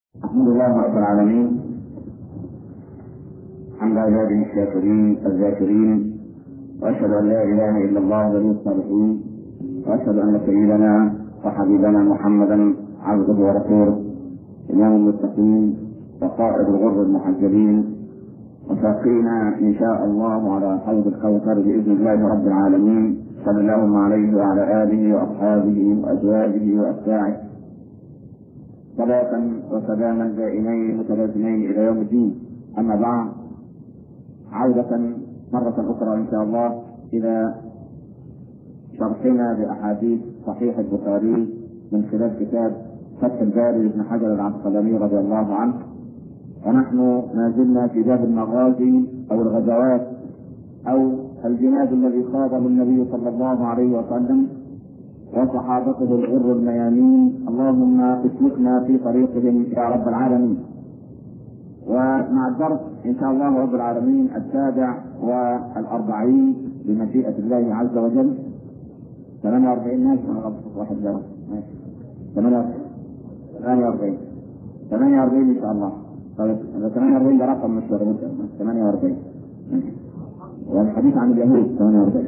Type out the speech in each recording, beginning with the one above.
الحمد لله رب العالمين حمد عباده الشاكرين الذاكرين واشهد ان لا اله الا الله ولي الصالحين واشهد ان سيدنا وحبيبنا محمدا عبده ورسوله امام المتقين وقائد الغر المحجلين وساقينا ان شاء الله على حوض الكوثر باذن الله رب العالمين صلى الله عليه وعلى اله واصحابه وازواجه واتباعه صلاة وسلاما دائمين متلازمين إلى يوم الدين أما بعد عودة مرة أخرى إن شاء الله إلى شرحنا لأحاديث صحيح البخاري من خلال كتاب فتح الباري لابن حجر العسقلاني رضي الله عنه ونحن ما زلنا في باب المغازي أو الغزوات أو الجهاد الذي خاضه النبي صلى الله عليه وسلم وصحابته الغر الميامين اللهم اسلكنا في طريقهم يا رب العالمين ومع الدرس ان شاء الله رب العالمين السابع والاربعين بمشيئه الله عز وجل 48 ماشي انا غلطت واحد درس ماشي 48 48 ان شاء الله طيب 48 ده رقم مش مربوط 48 ماشي والحديث عن اليهود 48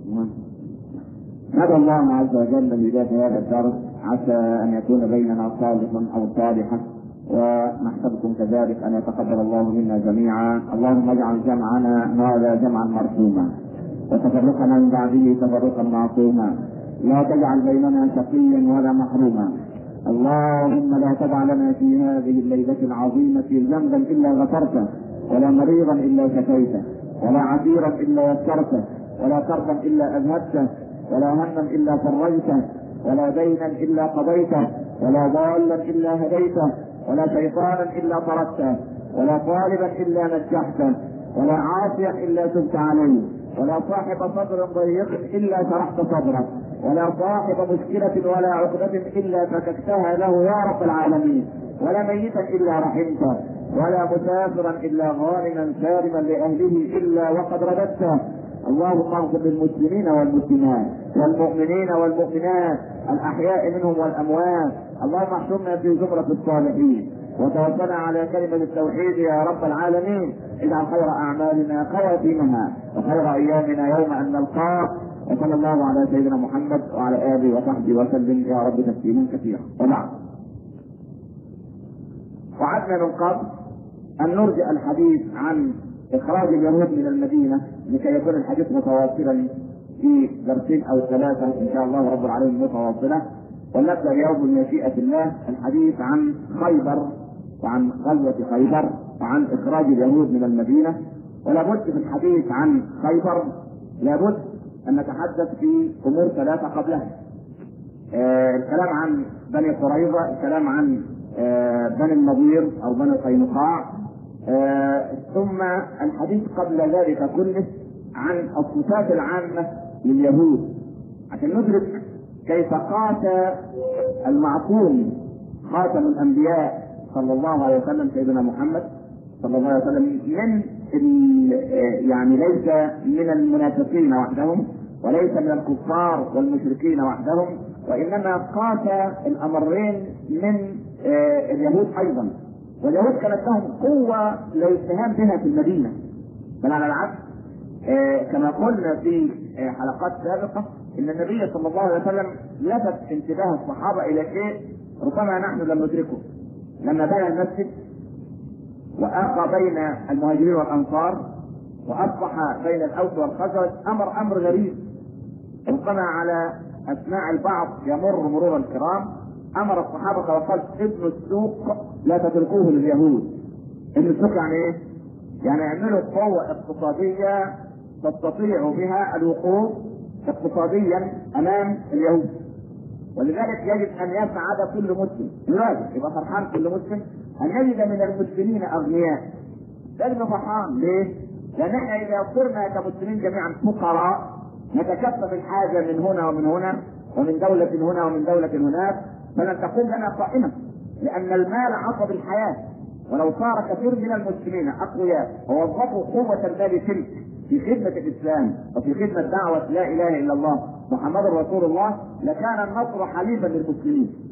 ندعو الله عز وجل ببداية هذا الدرس عسى أن يكون بيننا صالح أو صالحة ونحسبكم كذلك أن يتقبل الله منا جميعا اللهم اجعل جمعنا هذا جمعا مرحوما وتفرقنا من بعده تفرقا معصوما لا تجعل بيننا شقيا ولا محروما اللهم لا تدع لنا في هذه الليلة العظيمة ذنبا إلا غفرته ولا مريضا إلا شفيته ولا عسيرا إلا يسرته ولا كربا إلا أذهبته ولا هما الا فرجته ولا دينا الا قضيته ولا ضالا الا هديته ولا شيطانا الا طردته ولا طالبا الا نجحته ولا عاصيا الا تبت عليه ولا صاحب صدر ضيق الا شرحت صدره ولا صاحب مشكلة ولا عقدة إلا فككتها له يا رب العالمين ولا ميتا إلا رحمته ولا مسافرا إلا غانما سالما لأهله إلا وقد رددته اللهم اغفر للمسلمين والمسلمات والمؤمنين والمؤمنات الاحياء منهم والاموات اللهم احشرنا في زمرة الصالحين وتوفنا على كلمة التوحيد يا رب العالمين اجعل خير اعمالنا خواتيمها وخير ايامنا يوم ان نلقاك وصلى الله على سيدنا محمد وعلى اله وصحبه وسلم يا رب تسليما كثيرا وبعد وعدنا من قبل ان نرجع الحديث عن اخراج اليهود من المدينه لكي يكون الحديث متواصلا في درسين او ثلاثه ان شاء الله رب العالمين متواصله ونبدا اليوم بمشيئه الله الحديث عن خيبر وعن غزوه خيبر وعن اخراج اليهود من المدينه ولابد في الحديث عن خيبر لابد ان نتحدث في امور ثلاثه قبلها آه الكلام عن بني قريظه الكلام عن آه بني النضير او بني قينقاع آه ثم الحديث قبل ذلك كله عن الصفات العامة لليهود عشان ندرك كيف قاس المعصوم خاتم الأنبياء صلى الله عليه وسلم سيدنا محمد صلى الله عليه وسلم من يعني ليس من المنافقين وحدهم وليس من الكفار والمشركين وحدهم وإنما قاس الأمرين من اليهود أيضا واليهود كانت لهم قوة للاستهام بها في المدينة بل على العكس آه كما قلنا في آه حلقات سابقة أن النبي صلى الله عليه وسلم لفت انتباه الصحابة إلى شيء ربما نحن لم ندركه لما بنى المسجد وألقى بين المهاجرين والأنصار وأصبح بين الأوس والخزرج أمر أمر غريب ربما على أسماع البعض يمر مرور الكرام أمر الصحابة وقال ابن السوق لا تتركوه لليهود ابن السوق يعني ايه؟ يعني اعملوا قوة اقتصادية تستطيع بها الوقوف اقتصاديا امام اليهود ولذلك يجب ان يسعد كل مسلم لازم يبقى فرحان كل مسلم ان يجد من المسلمين اغنياء لازم فرحان ليه؟ لان احنا اذا صرنا كمسلمين جميعا فقراء نتكفف الحاجه من هنا ومن هنا ومن دولة هنا ومن دولة هناك فلن تقوم لنا قائمة لأن المال عصب الحياة ولو صار كثير من المسلمين أقوياء ووظفوا قوة المال تلك في خدمة الإسلام وفي خدمة دعوة لا إله إلا الله محمد رسول الله لكان النصر حليفا للمسلمين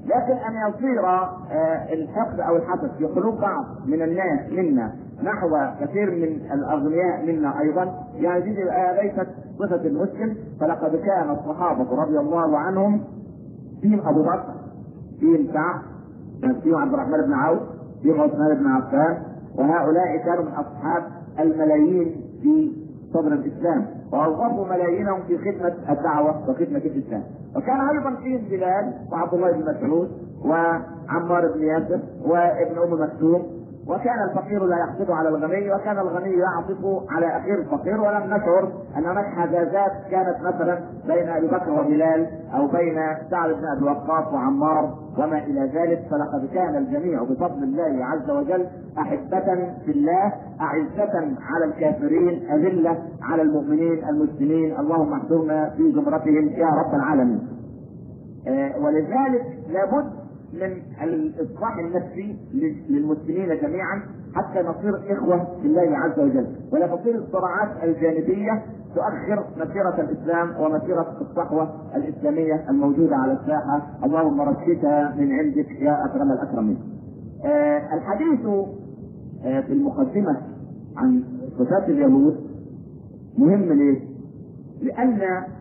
لكن ان يصير آه، الحقد او الحسد في قلوب بعض من الناس منا نحو كثير من الاغنياء منا ايضا يعني دي ليست صفه المسلم فلقد كان الصحابه رضي الله عنهم فيهم ابو بكر فيهم سعد فيهم عبد الرحمن بن عوف فيهم عثمان بن عفان وهؤلاء كانوا من اصحاب الملايين في صدر الاسلام واوظفوا ملايينهم في خدمه الدعوه وخدمه الاسلام وكان ايضا فيهم بلال وعبد الله بن مسعود وعمار بن ياسر وابن ام مكتوم وكان الفقير لا يحسد على الغني وكان الغني يعطف على اخيه الفقير ولم نشعر ان هناك حزازات كانت مثلا بين ابي بكر وبلال او بين سعد بن ابي وقاص وعمار وما الى ذلك فلقد كان الجميع بفضل الله عز وجل احبه في الله اعزه على الكافرين اذله على المؤمنين المسلمين اللهم احشرنا في زمرتهم يا رب العالمين آه ولذلك لابد من الاصلاح النفسي للمسلمين جميعا حتى نصير اخوه في الله عز وجل ولا تصير الصراعات الجانبيه تؤخر مسيرة الإسلام ومسيرة الصحوة الإسلامية الموجودة على الساحة اللهم رشدها من عندك يا أكرم الأكرمين آه الحديث آه في المقدمة عن صفات اليهود مهم ليه؟ لأن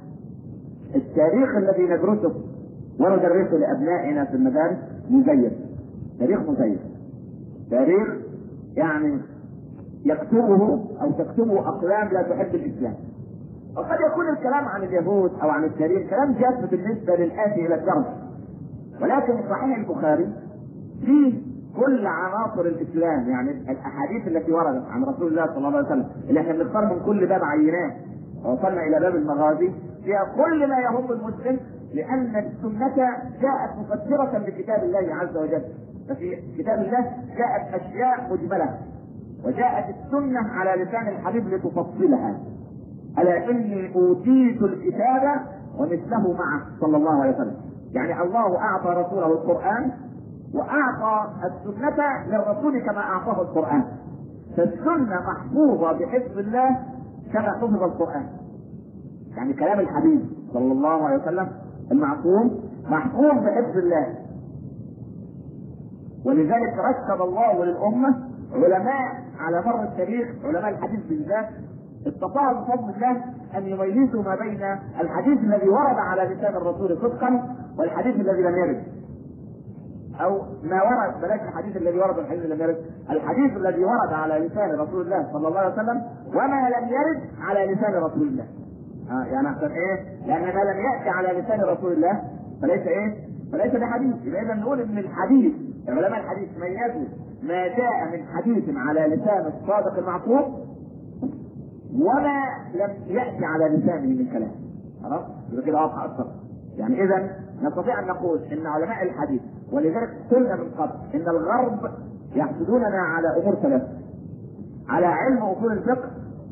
التاريخ الذي ندرسه وندرسه لابنائنا في المدارس مزيف تاريخ مزيف تاريخ يعني يكتبه او تكتبه اقلام لا تحب الاسلام وقد يكون الكلام عن اليهود او عن التاريخ كلام جاف بالنسبه للاتي الى الدرس ولكن صحيح البخاري فيه كل عناصر الاسلام يعني الاحاديث التي وردت عن رسول الله صلى الله عليه وسلم اللي احنا بنختار من كل باب عينات ووصلنا الى باب المغازي فيها كل ما يهم المسلم لأن السنة جاءت مفسرة لكتاب الله عز وجل ففي كتاب الله جاءت أشياء مجملة وجاءت السنة على لسان الحبيب لتفصلها ألا إني أوتيت الكتاب ومثله معه صلى الله عليه وسلم يعني الله أعطى رسوله القرآن وأعطى السنة للرسول كما أعطاه القرآن فالسنة محفوظة بحفظ الله كما حفظ القرآن يعني كلام الحبيب صلى الله عليه وسلم المعصوم محفوظ بحفظ الله ولذلك رتب الله للأمة علماء على مر التاريخ علماء الحديث بالذات استطاعوا بفضل الله أن يميزوا ما بين الحديث الذي ورد على لسان الرسول صدقا والحديث الذي لم يرد أو ما ورد بلاش الحديث الذي ورد والحديث الذي لم يرد الحديث الذي ورد على لسان رسول الله صلى الله عليه وسلم وما لم يرد على لسان رسول الله آه يعني احسن ايه؟ لان ما لم ياتي على لسان رسول الله فليس ايه؟ فليس بحديث، يبقى اذا نقول ان الحديث علماء الحديث ميزوا ما جاء من حديث على لسان الصادق المعصوم وما لم ياتي على لسانه من كلام. خلاص؟ يبقى كده واضحه اكثر. يعني اذا نستطيع ان نقول ان علماء الحديث ولذلك قلنا من قبل ان الغرب يحسدوننا على امور ثلاثه. على علم اصول الفقه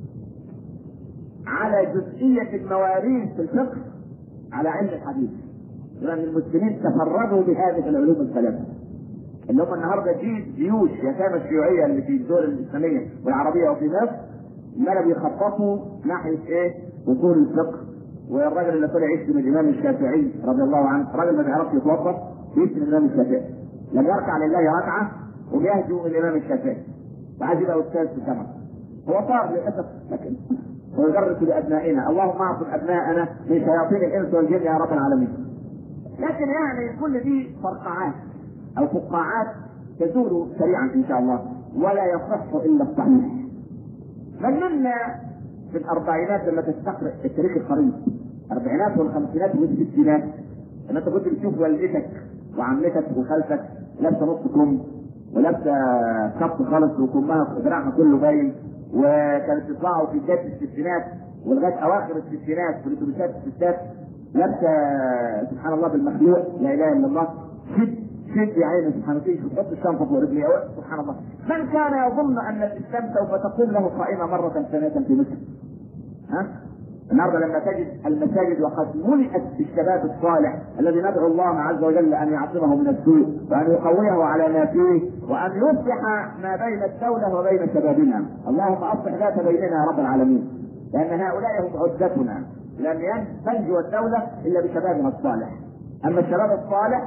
على جزئية المواريث في الفقه على علم الحديث لأن المسلمين تفردوا بهذه العلوم الثلاثة اللي هم النهارده جيل جيوش يتامى الشيوعية اللي في الدول الإسلامية والعربية وفي مصر ما بيخططوا ناحية إيه؟ أصول الفقه والراجل اللي طلع يشتم الإمام الشافعي رضي الله عنه راجل ما بيعرفش يتوضأ يشتم الإمام الشافعي لم يركع لله ركعة وبيهجو الإمام الشافعي وعايز يبقى أستاذ في الجامعة هو صار للأسف لكن ويدرس لابنائنا اللهم اعصم ابناءنا من شياطين الانس والجن يا رب العالمين لكن يعني كل دي فرقعات او فقاعات تزول سريعا ان شاء الله ولا يصح الا الصحيح من منا في الاربعينات لما تستقرئ التاريخ القريب الاربعينات والخمسينات والستينات لما انت كنت بتشوف والدتك وعمتك وخالتك لابسه نص كم ولابسه كف خالص وكمها ذراعها كله باين وكانت تطلعوا في بدايه الستينات ولغايه اواخر الستينات في الاتوبيسات الستات لابسه سبحان الله بالمخلوق لا اله الا الله شد شد يا عيني سبحان الله تحط الشنطه فوق رجلي سبحان الله من كان يظن ان الاسلام سوف تقوم له قائمه مره ثانيه في مصر ها النهارده لما تجد المساجد وقد ملئت بالشباب الصالح الذي ندعو الله عز وجل ان يعصمه من السوء وان يقويه على ما فيه وان يصلح ما بين الدوله وبين شبابنا اللهم اصلح ذات بيننا يا رب العالمين لان هؤلاء هم عدتنا لن تنجو الدوله الا بشبابها الصالح اما الشباب الصالح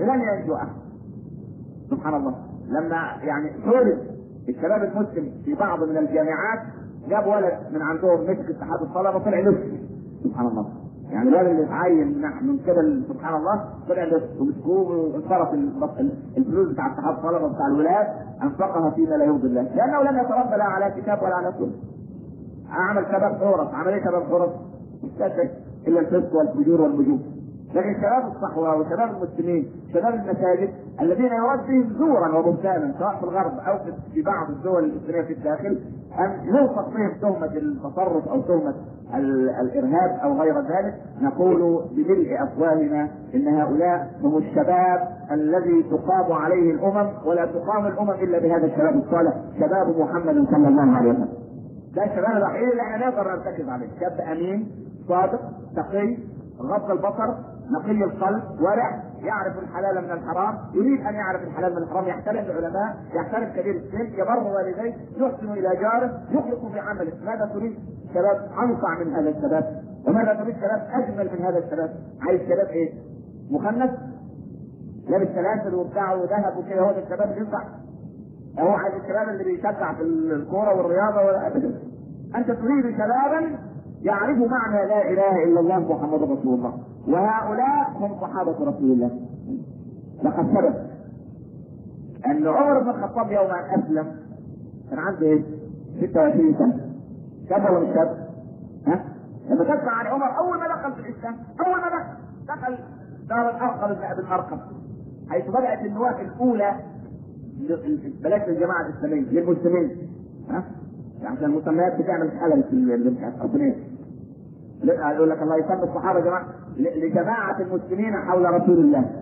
لن ينجو احد سبحان الله لما يعني طولب الشباب المسلم في بعض من الجامعات جاب ولد من عندهم مسك اتحاد الطلبه طلع نصف سبحان الله يعني الولد اللي اتعين من كده سبحان الله طلع نصف ومسكوه وانصرف الفلوس بتاع اتحاد الطلبه بتاع الولاد انفقها فيما لا يرضي الله لانه لم يتربى لا على كتاب ولا على سنه عمل شباب حرص عمل ايه شباب حرص؟ مش الا الفسق والفجور والمجوم لكن شباب الصحوة وشباب المسلمين شباب المساجد الذين يراد بهم زورا وبهتانا سواء في الغرب او في بعض الدول الاسلاميه في الداخل ان يوصف بهم تهمه التصرف او تهمه الارهاب او غير ذلك نقول بملء افواهنا ان هؤلاء هم الشباب الذي تقام عليه الامم ولا تقام الامم الا بهذا الشباب الصالح شباب محمد صلى الله عليه وسلم ده الشباب الوحيد اللي احنا نقدر نرتكز عليه شاب امين صادق تقي غض البصر نقي القلب ورع يعرف الحلال من الحرام يريد ان يعرف الحلال من الحرام يحترم العلماء يحترم كبير السن يبر والديه يحسن الى جاره يخلق في عمله ماذا تريد شباب انصع من هذا الشباب وماذا تريد شباب اجمل من هذا الشباب عايز شباب ايه مخنث لابس سلاسل وبتاع وذهب وكده هو ده الشباب اللي ينفع هو عايز الشباب اللي بيشجع في الكوره والرياضه ولا ابدا انت تريد شبابا يعرف معنى لا اله الا الله محمد رسول الله وهؤلاء هم صحابه رسول الله لقد ثبت ان عمر بن الخطاب يوم ان اسلم كان عنده ايه؟ 26 سنه شاب ولا مش شاب؟ ها؟ لما تسمع عن عمر اول ما دخل في الاسلام اول ما دخل دخل دار الارقم بن ارقم حيث بدات النواه الاولى بلاش الجماعه الاسلاميه للمسلمين ها؟ عشان المسميات بتعمل خلل في التقنيه يقول لك الله يسمي الصحابه جماعه لجماعه المسلمين حول رسول الله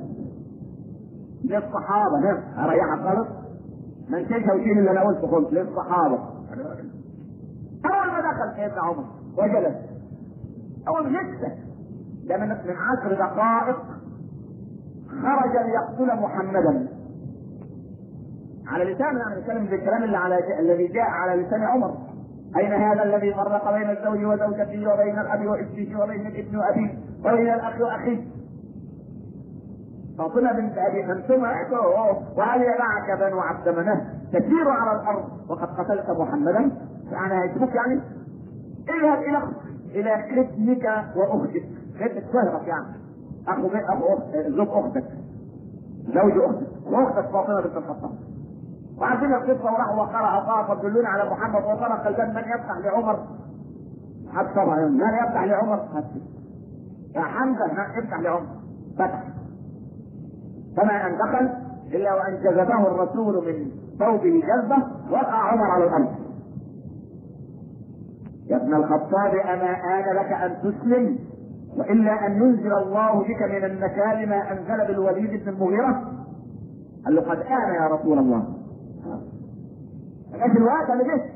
للصحابه نعم اريحك خالص ما نسيش وشيل اللي انا قلته خالص للصحابه اول ما دخل سيدنا عمر وجلس اول لسه ده من من عشر دقائق خرج ليقتل محمدا على لسان يعني نتكلم بالكلام اللي على الذي جاء على لسان عمر أين هذا الذي فرق بين الزوج وزوجته وبين الأب وابنه وبين الابن وأبيه وبين الأخ وأخيه فاطمة بنت أبي أنتم وهل معك بنو عبد مناف تسير على الأرض وقد قتلت محمدا يعني هيسبوك يعني اذهب إلى إلى ختمك وأختك ختمك صهرك يعني أخو أخو زوج أختك زوج أختك وأختك فاطمة بنت الخطاب وعارفين القصه وراح وقرأ قال فدلوني على محمد وطرق الباب من يفتح لعمر حتى طبعا من يفتح لعمر حتى يا حمزه افتح لعمر فتح فما ان دخل الا وان جذبه الرسول من ثوبه جذبه وقع عمر على الارض يا ابن الخطاب اما ان لك ان تسلم والا ان ينزل الله بك من النكال ما انزل بالوليد بن المغيره قال له قد ان يا رسول الله لكن الوقت انا جيت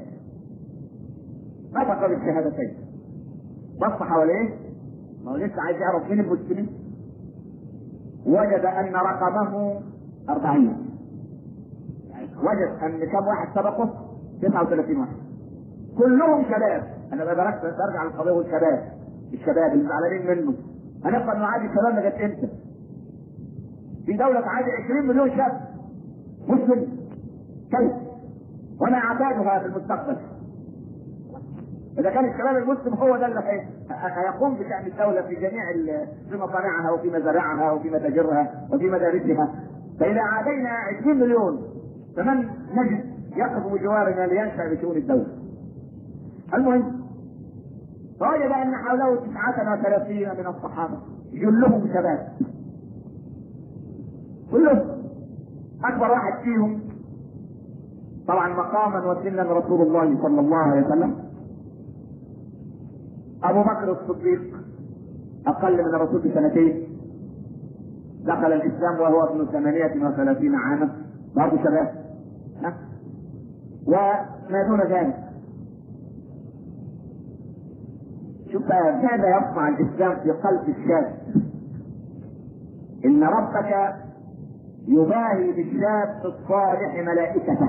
نطق بالشهادتين بص حواليه ما هو لسه عايز يعرف مين المسلمين وجد ان رقمه أربعين وجد ان كم واحد سبقه 39 واحد كلهم شباب انا بدركت برجع للقضيه والشباب الشباب اللي زعلانين منه هنبقى نعادي الشباب لغايه امتى؟ في دولة تعادي 20 مليون شاب مسلم كيف؟ وما اعتادها في المستقبل اذا كان الشباب المسلم هو ده اللي هيقوم بشان الدوله في جميع في مصانعها وفي مزارعها وفي متاجرها وفي مدارسها فاذا عادينا 20 مليون فمن نجد يقف بجوارنا لينشا بشؤون الدوله المهم فوجد ان حوله تسعة وثلاثين من الصحابه جلهم شباب كلهم اكبر واحد فيهم طبعا مقاما وسنا رسول الله صلى الله عليه وسلم ابو بكر الصديق اقل من الرسول بسنتين دخل الاسلام وهو ابن ثمانية وثلاثين عاما برضه شباب ها وما دون ذلك شوف ماذا يصنع الاسلام في قلب الشاب ان ربك يباهي بالشاب الصالح ملائكته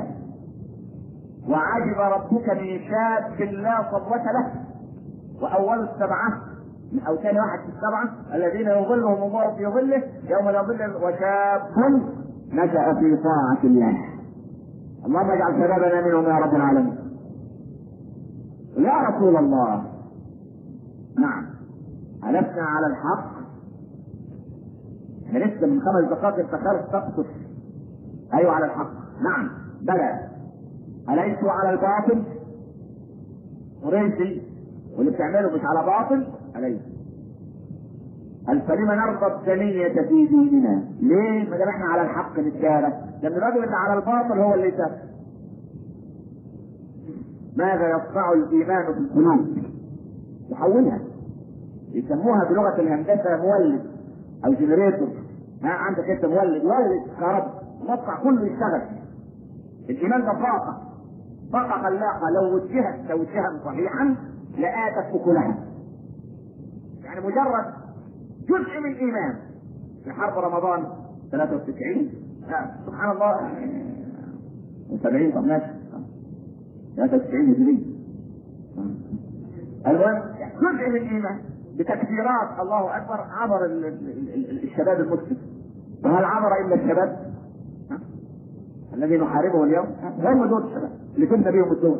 وعجب ربك من شاب لا صبوة له واول السبعه او ثاني واحد في السبعه الذين يظلهم الله في ظله يوم لا ظل وشاب نشا في طاعه الله اللهم اجعل شبابنا منهم يا رب العالمين يا رسول الله نعم ألسنا على الحق احنا لسه من خمس دقائق انت خارج تقصف ايوه على الحق نعم بلى أليسوا على الباطل قريشي واللي بتعمله مش على باطل أليس قال فلم نرضى الدنية في ديننا؟ ليه؟ ما دام احنا على الحق نتجارة، لأن الراجل اللي على الباطل هو اللي يسافر. ماذا يصنع الإيمان في القلوب؟ يحولها. يسموها بلغة الهندسة مولد أو جنريتور. ها عندك أنت مولد، ولد كهرباء، المصنع كله يشتغل. الإيمان ده طاقة. طاقة خلاقة لو وجهت توجيها صحيحا لآتت أكلها. يعني مجرد جزء من الايمان في حرب رمضان 93 آه. سبحان الله 70 طب ماشي 93 هجري المهم جزء من الايمان بتكبيرات الله اكبر عبر ال ال ال الشباب المسلم وهل عبر الا الشباب؟ ها؟ الذي نحاربه اليوم هم دول الشباب اللي كنا بهم الدول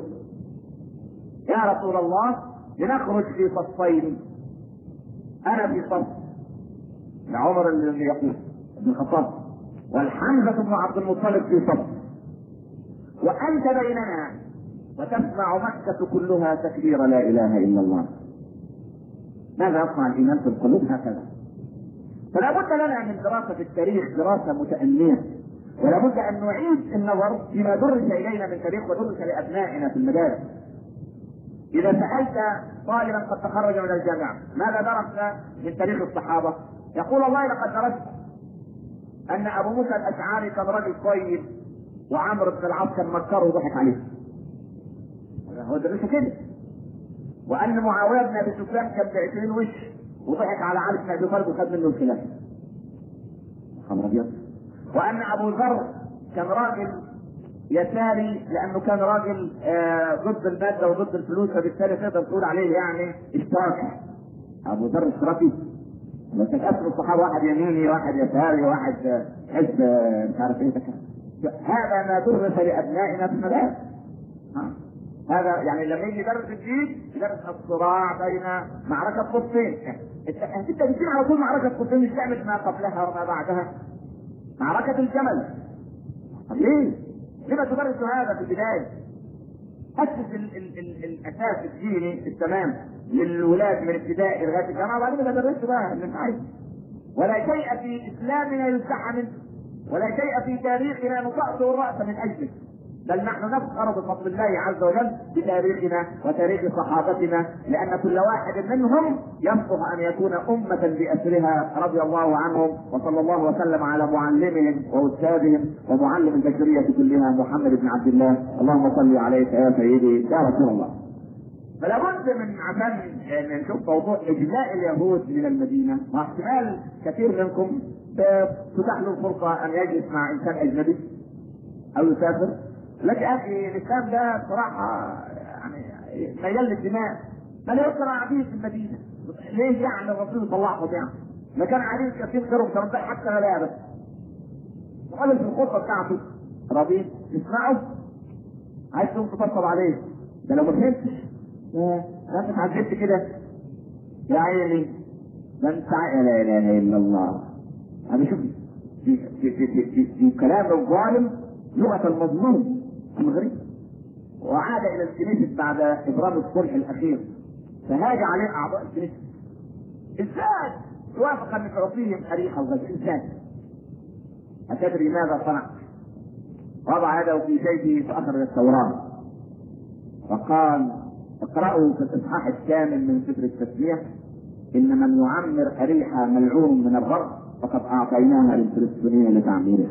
يا رسول الله لنخرج في صفين انا في صف لعمر اللي يقول ابن الخطاب والحمزة بن عبد المطلب في صف وأنت بيننا وتسمع مكة كلها تكبير لا إله إلا الله ماذا يصنع الإيمان في القلوب هكذا فلا بد لنا من دراسة التاريخ دراسة متأنية ولا بد أن نعيد النظر فيما درس إلينا من تاريخ ودرس لأبنائنا في المدارس إذا سألت طالبا قد تخرج من الجامعة ماذا درس من تاريخ الصحابة؟ يقول الله لقد درست ان ابو موسى الاشعري كان راجل طيب وعمرو بن العاص كان مكره وضحك عليه. هو درسه كده. وان معاويه بن ابي سفيان كان ب 20 وش وضحك على علي بن ابي طالب وخد منه الخلافه. خمر ابيض. وان ابو ذر كان راجل يساري لانه كان راجل آه ضد الماده وضد الفلوس فبالتالي تقدر تقول عليه يعني اشتراكي. ابو ذر اشتراكي بس تقسم الصحابه واحد يميني واحد يساري واحد حزب مش عارف ايه هذا ما درس لابنائنا في المدارس هذا يعني لما يجي يدرس الدين يدرس الصراع بين معركه قطبين انت بتجيب على طول معركه قطبين مش تعمل ما قبلها وما بعدها معركه الجمل طب ليه؟ لما تدرس هذا في البدايه؟ اسس ال ال ال الاساس الديني التمام للولاد من ابتدائي لغايه الجامعه وبعدين بدرسه بقى اللي انت عايزه ولا شيء في اسلامنا يستحى منه ولا شيء في تاريخنا نطأطئ الراس من اجله بل نحن نفخر بفضل الله عز وجل بتاريخنا وتاريخ صحابتنا لان كل واحد منهم يصلح ان يكون امه باسرها رضي الله عنهم وصلى الله وسلم على معلمهم واستاذهم ومعلم البشريه كلها محمد بن عبد الله اللهم صل عليك يا سيدي يا رسول الله فلا بد من عشان نشوف موضوع اجلاء اليهود من المدينه واحتمال كثير منكم تتاح له الفرصه ان يجلس مع انسان اجنبي او يسافر لك يا اخي الاسلام ده بصراحه يعني ميال للدماء بل يذكر قاعدين في المدينه ليه يعني الرسول طلعهم يعني ما كان عليه كثير غيرهم كانوا حتى غلابه وقال في الخطبه بتاعته راضين اسمعوا عايز تقوم تطبطب عليه ده لو ما فهمتش لا انت اتعجبت كده يا عيني ده انت لا اله الا الله انا شوف في في في في, في, في كلام الظالم لغه المظلوم المغرب وعاد الى الكنيسة بعد ابرام الصلح الاخير فهاج عليه اعضاء الكنيسة ازاي وافق ان تعطيهم اريحه وغزل ازاي اتدري ماذا صنع وضع يده في جيبه فاخرج التوراه وقال اقرأوا في الاصحاح الثامن من سفر التسبيح ان من يعمر اريحه ملعون من الرب فقد اعطيناها للفلسطينيين لتعميرها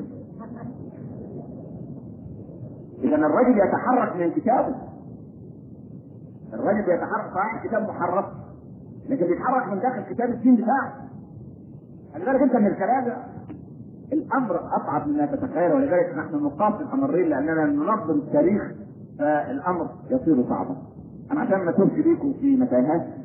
اذا الرجل يتحرك من كتابه الرجل يتحرك صحيح كتاب محرف لكن بيتحرك من داخل كتاب الدين بتاعه خلي بالك انت من الكلام الامر اصعب مما تتخيل ولذلك نحن نقاطع امرين لاننا ننظم التاريخ فالامر يصير صعبا انا عشان ما توفي بيكم في متاهات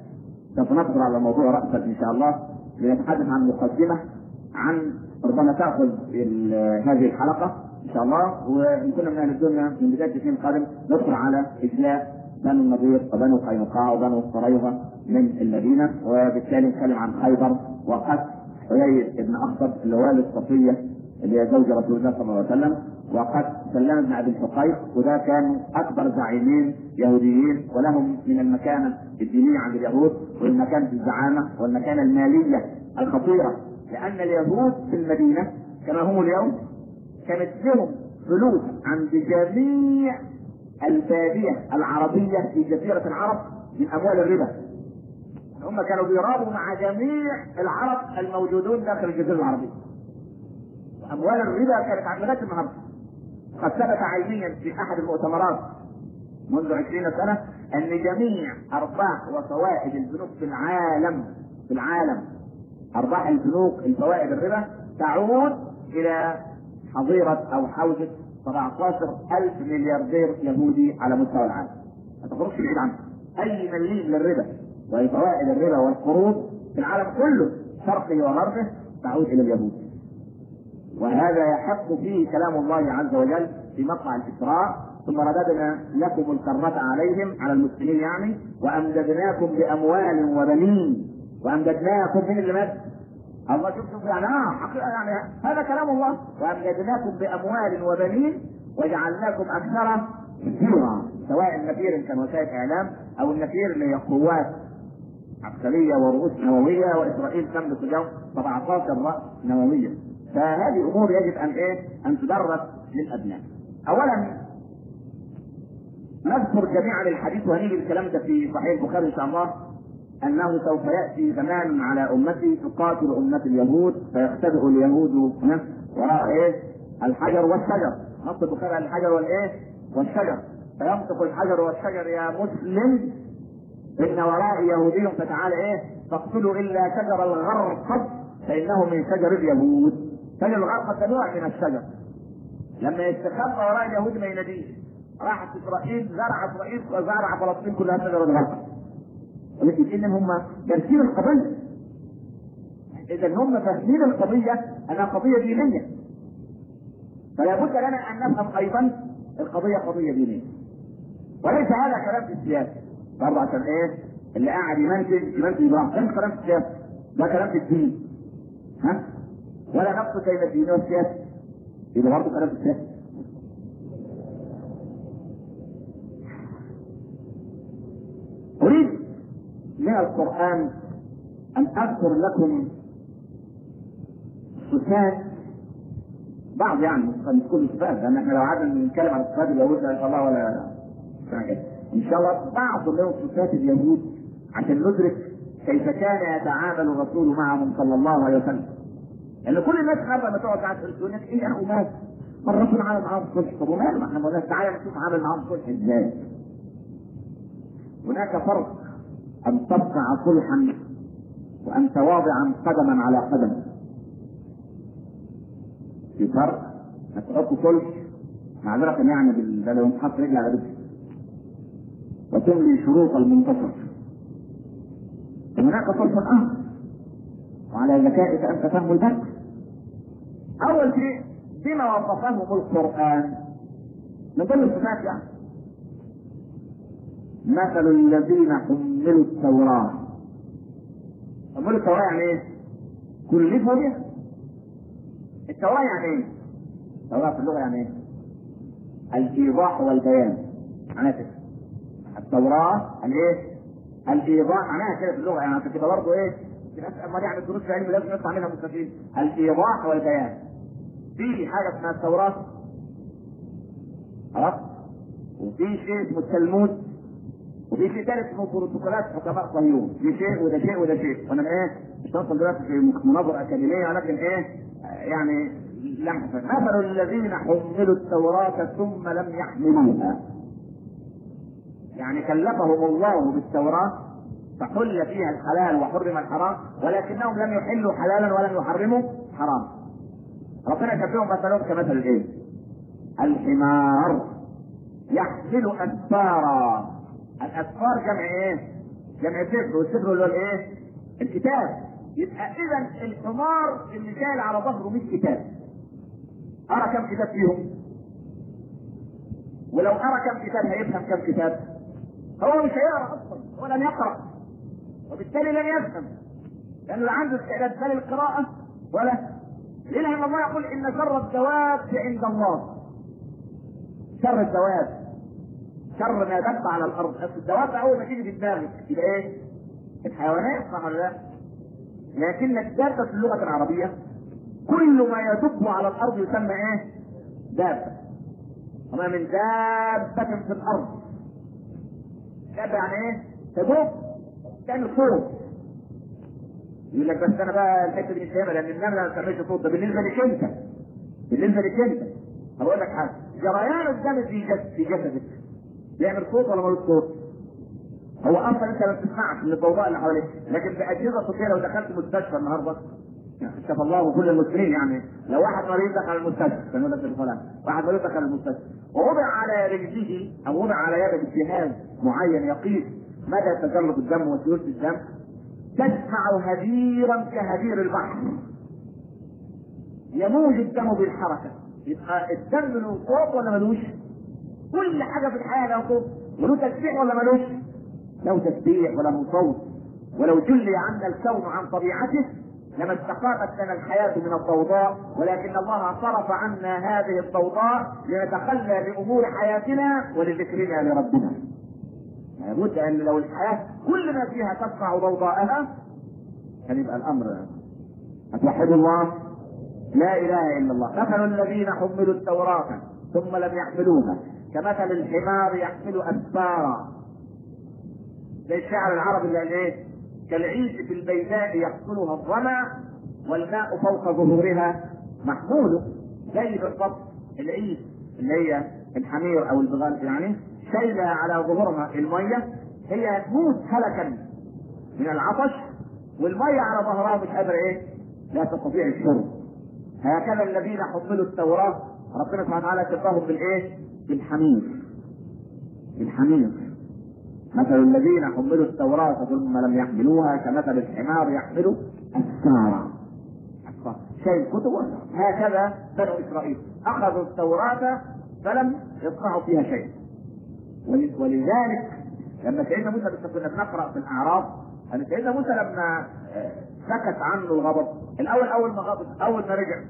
سوف ندخل على الموضوع رأسا إن شاء الله لنتحدث عن مقدمة عن ربما تأخذ هذه الحلقة إن شاء الله وإن كنا من أهل الدنيا من بداية الاثنين القادم ندخل على إجلاء بنو النضير وبنو قينقاع وبنو قريظة من المدينة وبالتالي نتكلم عن خيبر وقتل حيي بن أخطب اللي هو والد صفية اللي هي زوج رسول الله صلى الله عليه وسلم وقد سلم بن ابي الحقيق وده كانوا اكبر زعيمين يهوديين ولهم من المكانه الدينيه عند اليهود والمكانه في الزعامه والمكانه الماليه الخطيره لان اليهود في المدينه كما هم اليوم كانت لهم فلوس عند جميع الباديه العربيه في جزيره العرب من اموال الربا هم كانوا بيرابوا مع جميع العرب الموجودون داخل الجزيره العربيه اموال الربا كانت عند لغايه النهارده قد ثبت علميا في احد المؤتمرات منذ عشرين سنه ان جميع ارباح وفوائد البنوك في العالم في العالم ارباح البنوك الفوائد الربا تعود الى حظيره او حوزه 17 ألف ملياردير يهودي على مستوى العالم ما تخرجش بعيد عنه أي مليم للربا وفوائد الربا والقروض في العالم كله شرقه وغربه تعود إلى اليهود وهذا يحق فيه كلام الله عز وجل في مقطع الإسراء ثم رددنا لكم الكرة عليهم على المسلمين يعني وأمددناكم بأموال وبنين وأمددناكم من اللي مات الله شوف شوف يعني اه حقيقة يعني هذا كلام الله وأمددناكم بأموال وبنين وجعلناكم أكثر نفيرا سواء النفير كان وسائل إعلام أو النفير اللي هي قوات عسكرية ورؤوس نووية وإسرائيل تملك اليوم 17 رأس نووية فهذه امور يجب ان ايه؟ ان تدرس للابناء. اولا نذكر جميعا الحديث وهنيجي الكلام ده في صحيح البخاري ان شاء الله انه سوف ياتي زمان على امتي تقاتل امه اليهود فيختبئ اليهود وراء ايه؟ الحجر والشجر. نص البخاري الحجر والايه؟ والشجر. فينطق الحجر والشجر يا مسلم ان وراء يهودي فتعالى ايه؟ فاقتلوا الا شجر الغرقد فانه من شجر اليهود. شجر الغرقد ده نوع من الشجر. لما يستخبى وراء اليهود ما يناديش. راحت اسرائيل زرع اسرائيل وزرع فلسطين كلها شجر الغرقد. ولكن ان هم دارسين القضيه. اذا هم فاهمين القضيه انها قضيه دينيه. فلا بد لنا ان نفهم ايضا القضيه قضيه دينيه. وليس هذا كلام في السياسه. برضه عشان ايه؟ اللي قاعد يمنتج يمنتج براحته، ده كلام في السياسه. ده كلام في الدين. ها؟ ولا نقص بين الدين والسياسه. يبقى برضه كلام في السياسه. أريد من القرآن أن أذكر لكم صفات بعض يعني مش كل صفات لأن احنا لو قعدنا نتكلم عن صفات اليهود إن شاء الله ولا إن شاء الله بعض من صفات اليهود عشان ندرك كيف كان يتعامل الرسول معهم صلى الله عليه وسلم. لأن كل الناس حابة لما تقعد قاعد تقول لك إيه يا أخو مال؟ ما الرسول عمل معاهم صلح طب وماله؟ ما احنا بنقول تعالى نشوف عمل معاهم صلح إزاي. هناك فرق أن تصنع صلحا وأنت واضعا قدما على قدم. في فرق انك تحط صلح معذرة يعني بال- لو انت حاطط رجل على رجل وتملي شروط المنتصر. هناك صلح آخر وعلى ذكائك أن تفهم البحث. أول شيء بما وصفهم القرآن من ضمن الصفات يعني مثل الذين حملوا التوراة حملوا التوراة يعني ايه؟ كلفوا بها التوراة يعني ايه؟ التوراة في اللغة يعني ايه؟ الإيضاح والبيان معناها كده التوراة الايه؟ الإيضاح معناها كده في اللغة يعني عشان كده برضه ايه؟ في ناس أمال يعني الدروس العلم لازم نطلع منها مستفيد الإيضاح والبيان في حاجة اسمها التوراة عرفت؟ وفي شيء اسمه التلمود وفي شيء ثالث اسمه بروتوكولات حكماء صهيون في شيء وده شيء وده شيء وانا ايه مش هوصل دلوقتي في مناظره اكاديميه ولكن ايه يعني لمحه مثل الذين حملوا التوراه ثم لم يحملوها يعني كلفهم الله بالتوراه فحل فيها الحلال وحرم الحرام ولكنهم لم يحلوا حلالا ولم يحرموا حرام ربنا شبههم مثلهم كمثل الايه؟ الحمار يحمل اسفارا الاسفار جمع ايه؟ جمع سفر والسفر اللي هو الايه؟ الكتاب يبقى اذا الحمار اللي شايل على ظهره 100 كتاب ارى كم كتاب فيهم؟ ولو ارى كم كتاب هيفهم كم كتاب؟ هو مش هيقرا اصلا هو لم يقرا وبالتالي لن يفهم لانه لا عنده استعداد لا للقراءه ولا ليه لان الله يقول ان شر الدواب عند الله شر الدواب شر ما دب على الارض الدواب اول ما تيجي في دماغك يبقى ايه؟ الحيوانات صح ولا لا؟ لكن الدابه في اللغه العربيه كل ما يدب على الارض يسمى ايه؟ دابه وما من دابه في الارض دابه يعني ايه؟ تدب تعمل صوت يقول لك بس انا بقى الحته دي مش فاهمها لان النمله ما بتعملش صوت ده بالنسبه لك انت بالنسبه لك انت هقول لك حاجه جريان الدم في جسد في جسدك بيعمل صوت ولا ملوش صوت؟ هو اصلا انت ما بتسمعش من الضوضاء اللي حواليك لكن باجهزه صوتيه لو دخلت مستشفى النهارده شاف الله كل المسلمين يعني لو واحد مريض دخل المستشفى كان يقول لك الفلان واحد مريض دخل المستشفى ووضع على رجله او وضع على يده جهاز معين يقيس مدى تجلط الدم وسيوله الدم تسمع هديرا كهدير البحر يموج الدم بالحركه يبقى الدم له صوت ولا ملوش؟ كل حاجه في الحياه له صوت وله تسبيح ولا ملوش؟ له تسبيح وله صوت ولو جلي عنا الكون عن طبيعته لما استقامت لنا الحياة من الضوضاء ولكن الله صرف عنا هذه الضوضاء لنتخلى بأمور حياتنا ولذكرنا لربنا لابد أن لو الحياة كل ما فيها تسمع ضوضاءها كان يبقى الأمر أتوحد الله لا إله إلا الله مثل الذين حملوا التوراة ثم لم يحملوها كمثل الحمار يحمل أسفارا زي الشعر العربي اللي قال ايه؟ كالعيش في البيداء يحصلها الظما والماء فوق ظهورها محمول زي بالضبط العيش اللي هي الحمير او البغال يعني شايله على ظهورها الميه هي تموت هلكا من العطش والميه على ظهرها مش قادره ايه؟ لا تستطيع الشرب هكذا الذين حملوا التوراه ربنا سبحانه وتعالى شبههم بالايه؟ بالحمير بالحمير مثل الذين حملوا التوراة ثم لم يحملوها كمثل الحمار يحمل أسفارا شيء كتب هكذا بنو إسرائيل أخذوا التوراة فلم يصنعوا فيها شيء ولذلك لما سيدنا موسى لسه كنا بنقرأ في الأعراف أن سيدنا موسى لما سكت عنه الغضب الأول أول ما غضب أول ما رجع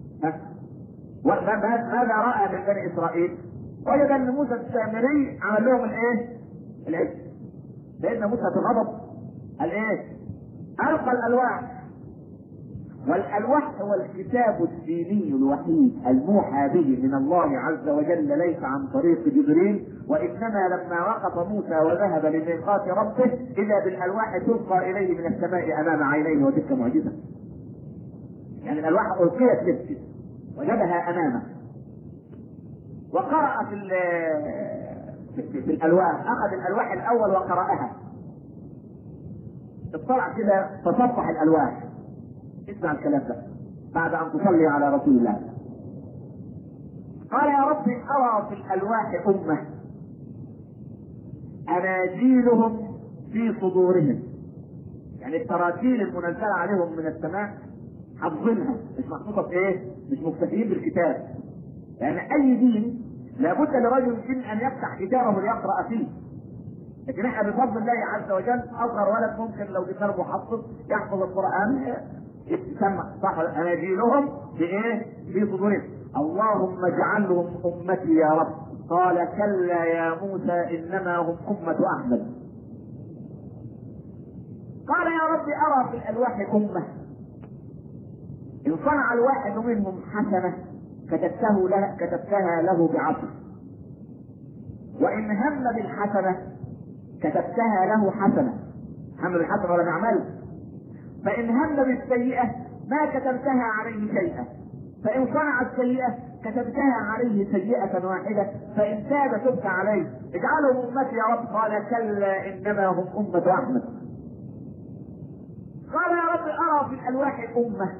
ماذا رأى من بني إسرائيل؟ وجد أن موسى السامري عمل لهم الإيه؟ العلم سيدنا موسى في الغضب قال ايه؟ القى الالواح والالواح هو الكتاب الديني الوحيد الموحى به من الله عز وجل ليس عن طريق جبريل وانما لما وقف موسى وذهب لميقات ربه اذا بالالواح تلقى اليه من السماء امام عينيه وتلك معجزه. يعني الالواح القيت له وجدها امامه. وقرأ في في, في الالواح اخذ الالواح الاول وقراها اطلع كده تصفح الالواح اسمع الكلام ده بعد ان تصلي على رسول الله قال يا رب ارى في الالواح امه اناجيلهم في صدورهم يعني التراجيل المنزله عليهم من السماء حافظينها مش محطوطه في ايه؟ مش مكتفيين بالكتاب لان يعني اي دين لابد لرجل الدين ان يفتح كتابه ليقرا فيه لكن احنا بفضل الله عز وجل اصغر ولد ممكن لو جبنا له محفظ يحفظ القران يسمع صح اناجيلهم بايه؟ في صدورهم اللهم اجعلهم امتي يا رب قال كلا يا موسى انما هم امه احمد قال يا رب ارى في الالواح امه ان صنع الواحد منهم حسنه كتبته له كتبتها له بعشر وإن هم بالحسنة كتبتها له حسنة هم بالحسنة ولم يعمل فإن هم بالسيئة ما كتبتها عليه شيئا فإن صنع السيئة كتبتها عليه سيئة واحدة فإن تاب تبت عليه اجعلهم أمتي يا رب قال كلا إنما هم أمة أحمد قال يا رب أرى في الألواح أمة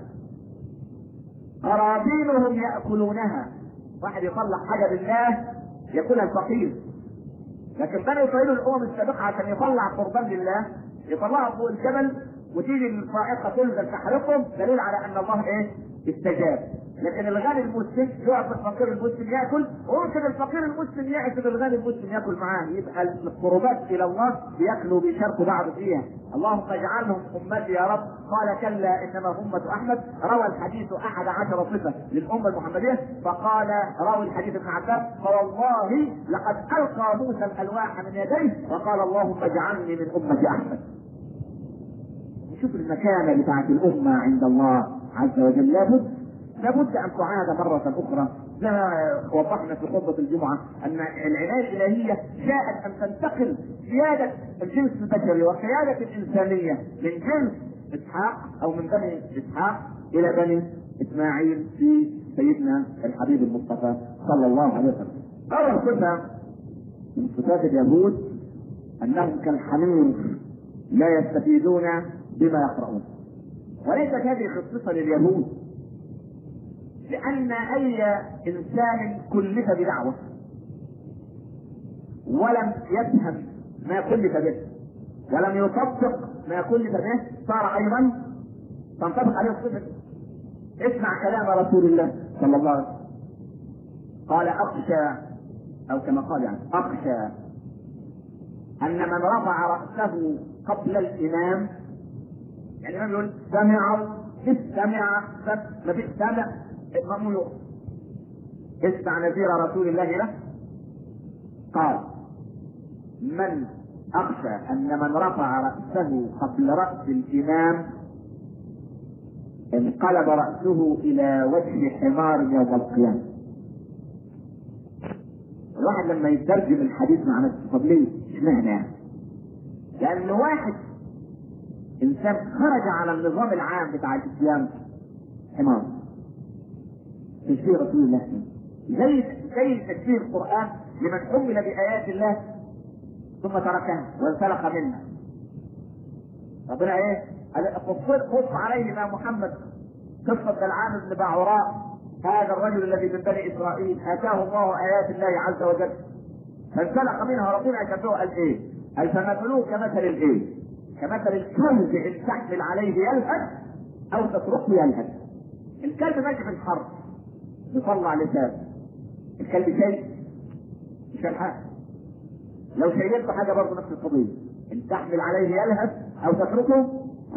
قرابينهم ياكلونها واحد يطلع حاجه بالله ياكلها الفقير لكن بني اسرائيل الامم السابقه عشان يطلع قربان لله يطلعوا فوق الجبل وتيجي الصاعقه تنزل تحرقهم دليل على ان الله ايه؟ استجاب لكن الغني المسلم يعطي الفقير المسلم ياكل وممكن الفقير المسلم يعزم الغني المسلم ياكل معاه يبقى القربات الى الله بياكلوا بيشاركوا بعض فيها اللهم اجعلهم امتي يا رب قال كلا انما امه احمد روى الحديث احد عشر صفه للامه المحمديه فقال راوي الحديث ابن عباس فوالله لقد القى موسى الالواح من يديه وقال اللهم اجعلني من امه احمد شوف المكانه بتاعت الامه عند الله عز وجل لابد لابد ان تعاد مره اخرى زي ما وضحنا في خطبه الجمعه ان العنايه الالهيه جاءت ان تنتقل سياده الجنس البشري وقياده الانسانيه من جنس اسحاق او من بني اسحاق الى بني اسماعيل في سيدنا الحبيب المصطفى صلى الله عليه وسلم. اول صفه من صفات اليهود انهم كالحمير لا يستفيدون بما يقرؤون. وليست هذه خصيصه لليهود لأن أي إنسان كلف بدعوة ولم يفهم ما كلف به ولم يطبق ما كلف به صار أيضا تنطبق عليه الصفة اسمع كلام رسول الله صلى الله عليه وسلم قال أخشى أو كما قال يعني أخشى أن من رفع رأسه قبل الإمام يعني الإمام يقول سمع سمع ما فيش سمع المأمون يقف اسمع نذير رسول الله له قال من أخشى أن من رفع رأسه قبل رأس الإمام انقلب رأسه إلى وجه حمار يوم القيامة الواحد لما يترجم الحديث مع نفسه طب ليه؟ اشمعنى يعني؟ لأن واحد إنسان خرج على النظام العام بتاع الإسلام حمار تشبيه رسول الله زي زي تشبيه القرآن لمن حمل بآيات الله ثم تركها وانسلخ منها ربنا ايه؟ قص قص عليه ما محمد قصة بلعام بن بعوراء هذا الرجل الذي من بني اسرائيل اتاه الله ايات الله عز وجل فانسلخ منها ربنا يشبهه قال ايه؟ قال فمثلوه كمثل الايه؟ كمثل الكلب ان تحمل عليه يلهث او تتركه يلهث الكلب ماشي في الحرب يطلع لسان الكلب شيء مش حاجه لو شيلت حاجه برضه نفس القضيه ان تحمل عليه يلهث او تتركه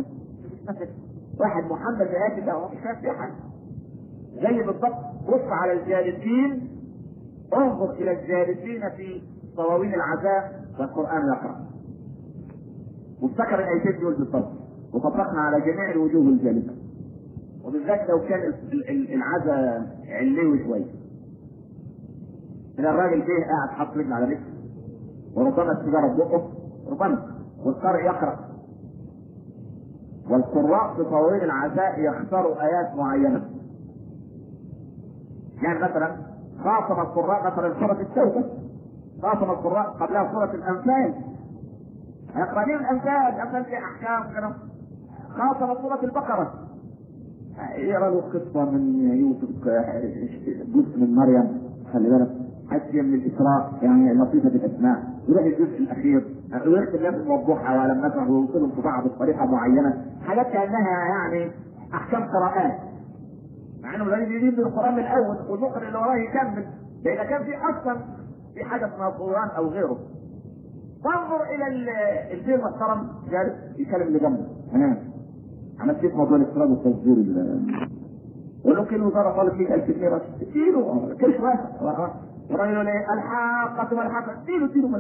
واحد محمد بآيات الله هو مش فاهم فيه حاجه زي بالضبط بص على الجالسين انظر الى الجالسين في صواوين العزاء والقران يقرا وافتكر الايتين دول بالضبط وطبقنا على جميع الوجوه الجالسه وبالذات لو كان العزا علوي شويه إذا الراجل جه قاعد حاطط رجل على رجل وربما السيجاره في بقه ربما والقارئ يقرا والقراء في صواوين العزاء يختاروا ايات معينه يعني مثلا خاصم القراء مثلا سوره التوبه خاصم القراء قبلها سوره الانفال يقرأون الانفال الانفال في احكام كده خاصم سوره البقره يقرا له قصه من يوسف جزء من مريم خلي بالك حاجه من الاسراء يعني لطيفه الاسماء يروح الجزء الاخير ويختم الناس موضوحه ولم نفهم ويوصلهم في بعض بطريقه معينه حاجات كانها يعني احكام قراءات مع انه لازم يجيب القران من الاول والمقرئ اللي وراه يكمل لان كان في اصلا في حاجه اسمها قران او غيره فانظر الى الفيل المحترم جالس يكلم اللي جنبه عملت كيف موضوع الافتراض والتصدير ولو كان وزاره طالب فيك 1000 جنيه بس اديله كرش واسع الراجل يقول ايه الحاقة والحاقة اديله اديله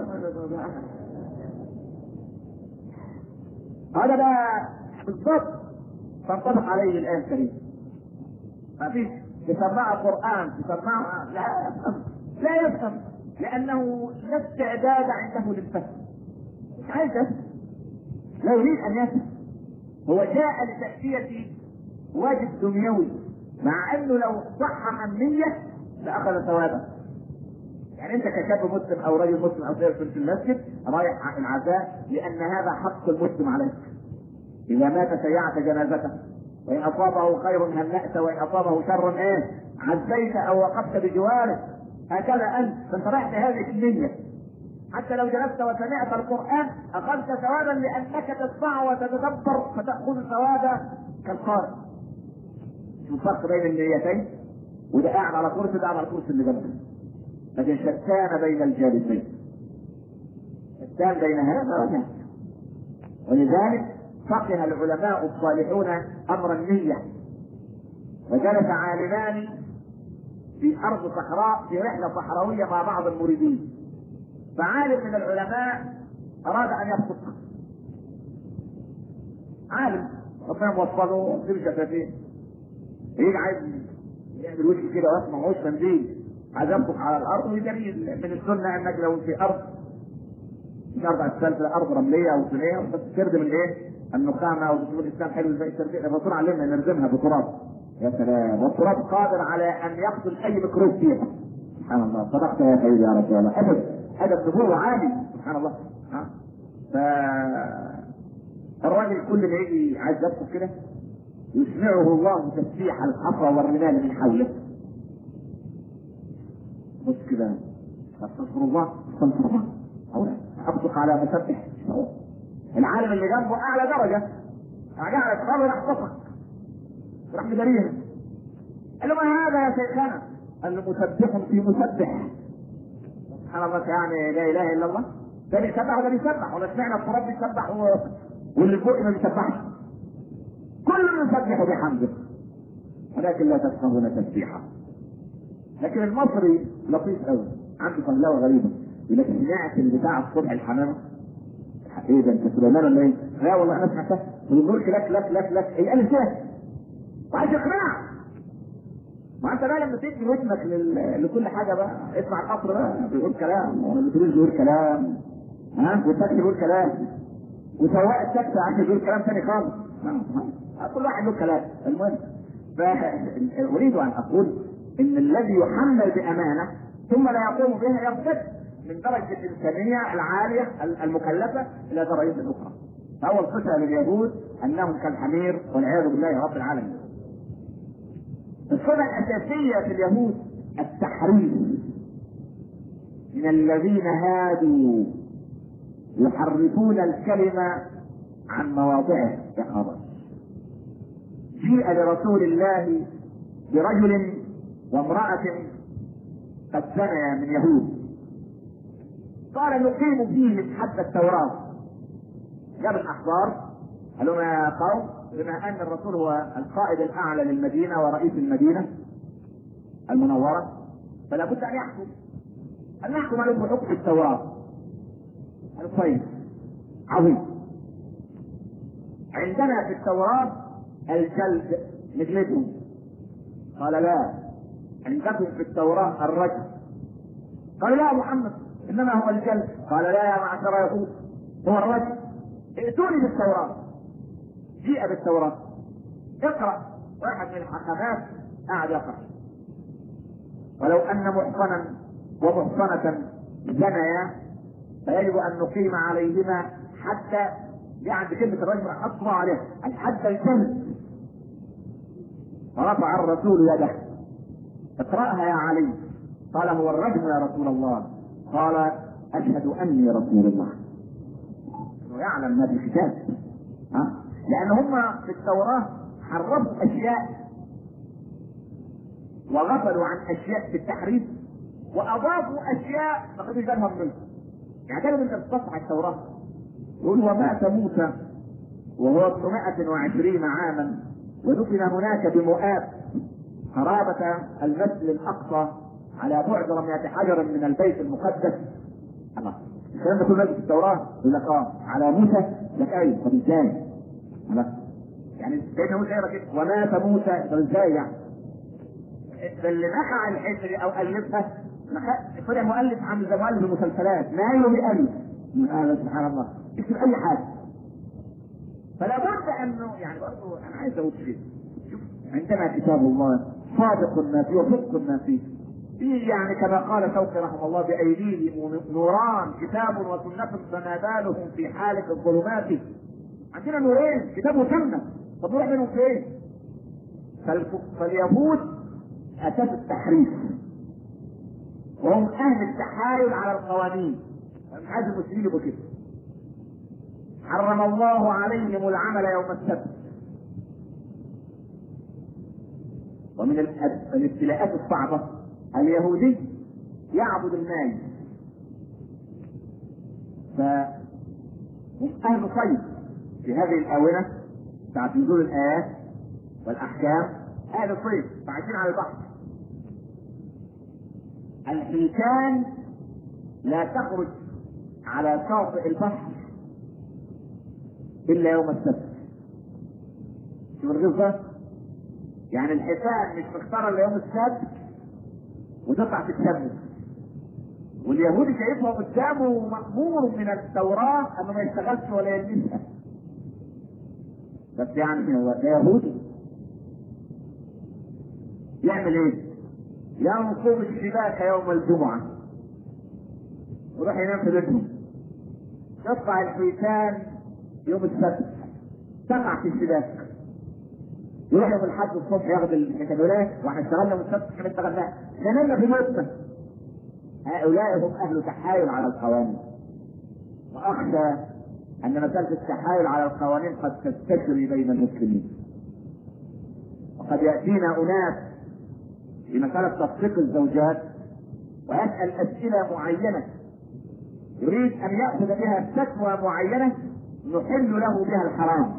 هذا بقى بالضبط تنطبق عليه الايه الكريمه ما فيش تسمعها قران تسمعها لا يفهم لا يفهم لانه لا استعداد عنده للفهم مش عايز يفهم لا يريد ان يفهم هو جاء لتأتية واجب دنيوي مع انه لو صحح النية لأخذ ثوابا يعني انت كشاب مسلم او رجل مسلم او غير في المسجد رايح العزاء لان هذا حق المسلم عليك اذا مات شيعت جنازته وان اصابه خير هنأت وان اصابه شر ايه عزيت او وقفت بجواره هكذا انت فانت رايح بهذه النية حتى لو جلست وسمعت القرآن أخذت ثوابا لأنك تسمع وتتدبر فتأخذ ثوابا كالقارئ. شوف الفرق بين النيتين وده قاعد على كرسي ده قاعد على الكرسي اللي جنبه. لكن شتان بين الجالسين. شتان بين هذا وذاك. ولذلك فقه العلماء الصالحون أمر النية. وجلس عالمان في أرض صحراء في رحلة صحراوية مع بعض المريدين. فعالم من العلماء اراد ان يبصق عالم ربنا موصله في شفافين يجي عايز يعمل وش كده واسمع معهوش منديل عايز يبصق على الارض ودليل من السنه انك لو في ارض مش ارض اسفلت ارض رمليه او طينيه بس تردم الايه؟ النخامه او باسلوب الاسلام حلو زي التربيه الرسول علمنا نردمها بتراب يا سلام والتراب قادر على ان يقتل اي ميكروب فيها سبحان الله صدقت يا سيدي يا رسول الله ابدا هذا النبوة عالي سبحان الله ها ف الراجل كل ما يجي عايز يبصق كده يسمعه الله تسبيح الحصى والرمال من حوله بص كده استغفر الله استغفر الله او لا ابصق على مسبح العالم اللي جنبه اعلى درجه قاعد الصبر راح بصق راح مداريها قال له ما هذا يا شيخنا قال له مسبح في مسبح سبحان الله يعني لا اله الا الله ده بيسبح وده بيسبح ولا سمعنا التراب بيسبح و... واللي فوق ما بيسبحش كل يسبح بحمده ولكن لا تفقهون تسبيحه لكن المصري لطيف قوي عنده فهلاوه غريبه يقول لك سمعت البتاع الصبح الحمامه ايه ده انت سليمان ولا ايه؟ لا والله انا سمعتها بيقول لك لك لك لك هي قال كده وعايز يقنعك ما انت بقى لما تدي ودنك لل... لكل حاجه بقى اسمع القصر بقى بيقول كلام والاتوبيس بيقول كلام ها والتاكسي بيقول كلام وسواق التاكسي عشان بيقول كلام ثاني خالص كل واحد له كلام المهم فاريد ان اقول ان الذي يحمل بامانه ثم لا يقوم بها يرتد من درجه الانسانيه العاليه المكلفه الى درجه اخرى فاول صفه لليهود انهم كالحمير والعياذ بالله رب العالمين الصفة الأساسية في اليهود التحريف من الذين هادوا يحرفون الكلمة عن مواضعه يا خبر جيء لرسول الله برجل وامرأة قد زنيا من يهود قال نقيم فيهم حد التوراة جاب الأحبار قالوا يا قوم بما ان الرسول هو القائد الاعلى للمدينه ورئيس المدينه المنوره فلا بد ان يحكم ان نحكم عليهم بحكم التوراه قالوا طيب عظيم عندنا في التوراه الجلد نجلدهم قال لا عندكم في التوراه الرجل قال لا يا محمد انما هو الجلد قال لا يا معشر يهود هو الرجل ائتوني بالتوراه جيء بالتوراة اقرأ واحد من الحكمات قاعد يقرأ ولو أن محصنا ومحصنة زنيا فيجب أن نقيم عليهما حتى يعني كلمة الرجل حطوا عليه الحد الجلد فرفع الرسول يده اقرأها يا علي قال هو الرجل يا رسول الله قال أشهد أني رسول الله يعلم ما في الكتاب ها لان هم في التوراه حرفوا اشياء وغفلوا عن اشياء في التحريف واضافوا اشياء ما خدوش بالهم منها يعني كانوا انت بتصفح التوراه يقول ومات موسى وهو 920 عاما ودفن هناك بمؤاب قرابة المسجد الأقصى على بعد رمية حجر من البيت المقدس الله الكلام ده كله في التوراة يقول لك اه على موسى لك ايوه طب ازاي؟ يعني سيدنا موسى يقرا كده ومات موسى طب ازاي يعني؟ اللي نخع الحته دي او الفها طلع مؤلف عامل زي مؤلف المسلسلات ما بيألف هذا سبحان الله يكتب اي حاجه فلا بد انه يعني برضه انا عايز اقول شيء شوف عندنا كتاب الله صادق ما فيه وصدق ما فيه فيه يعني كما قال شوقي رحمه الله بايديهم نوران كتاب وسنه فما بالهم في حاله الظلمات عندنا نورين كتاب وسنه طب نروح منهم فين؟ فاليهود اساس التحريف وهم اهل التحايل على القوانين مش عايز المسلمين يبقوا كده حرم الله عليهم العمل يوم السبت ومن الابتلاءات الصعبة اليهودي يعبد المال ف أهل صيد في هذه الآونة بتاعت نزول الآيات والأحكام أهل صيد فعايشين على البحر الحيتان لا تخرج على شاطئ البحر إلا يوم السبت شوف الغزة يعني الحيتان مش مختارة إلا يوم السبت وتطلع تتشمس واليهودي شايفها قدامه مأمور من التوراة انه ما يشتغلش ولا يلبسها بس يعني هو ده يهودي يعمل ايه؟ ينصب الشباك يوم الجمعة ويروح ينام في بيتهم تطلع الحيتان يوم السبت تقع في الشباك يروح يوم الاحد الصبح ياخد الكتابولات واحنا اشتغلنا من السبت احنا اشتغلنا نمنا في بيتنا هؤلاء هم أهل تحايل على القوانين وأخشى أن مسألة التحايل على القوانين قد تستشري بين المسلمين وقد يأتينا أناس في مسألة تطبيق الزوجات ويسأل أسئلة معينة يريد أن يأخذ بها فتوى معينة نحل له بها الحرام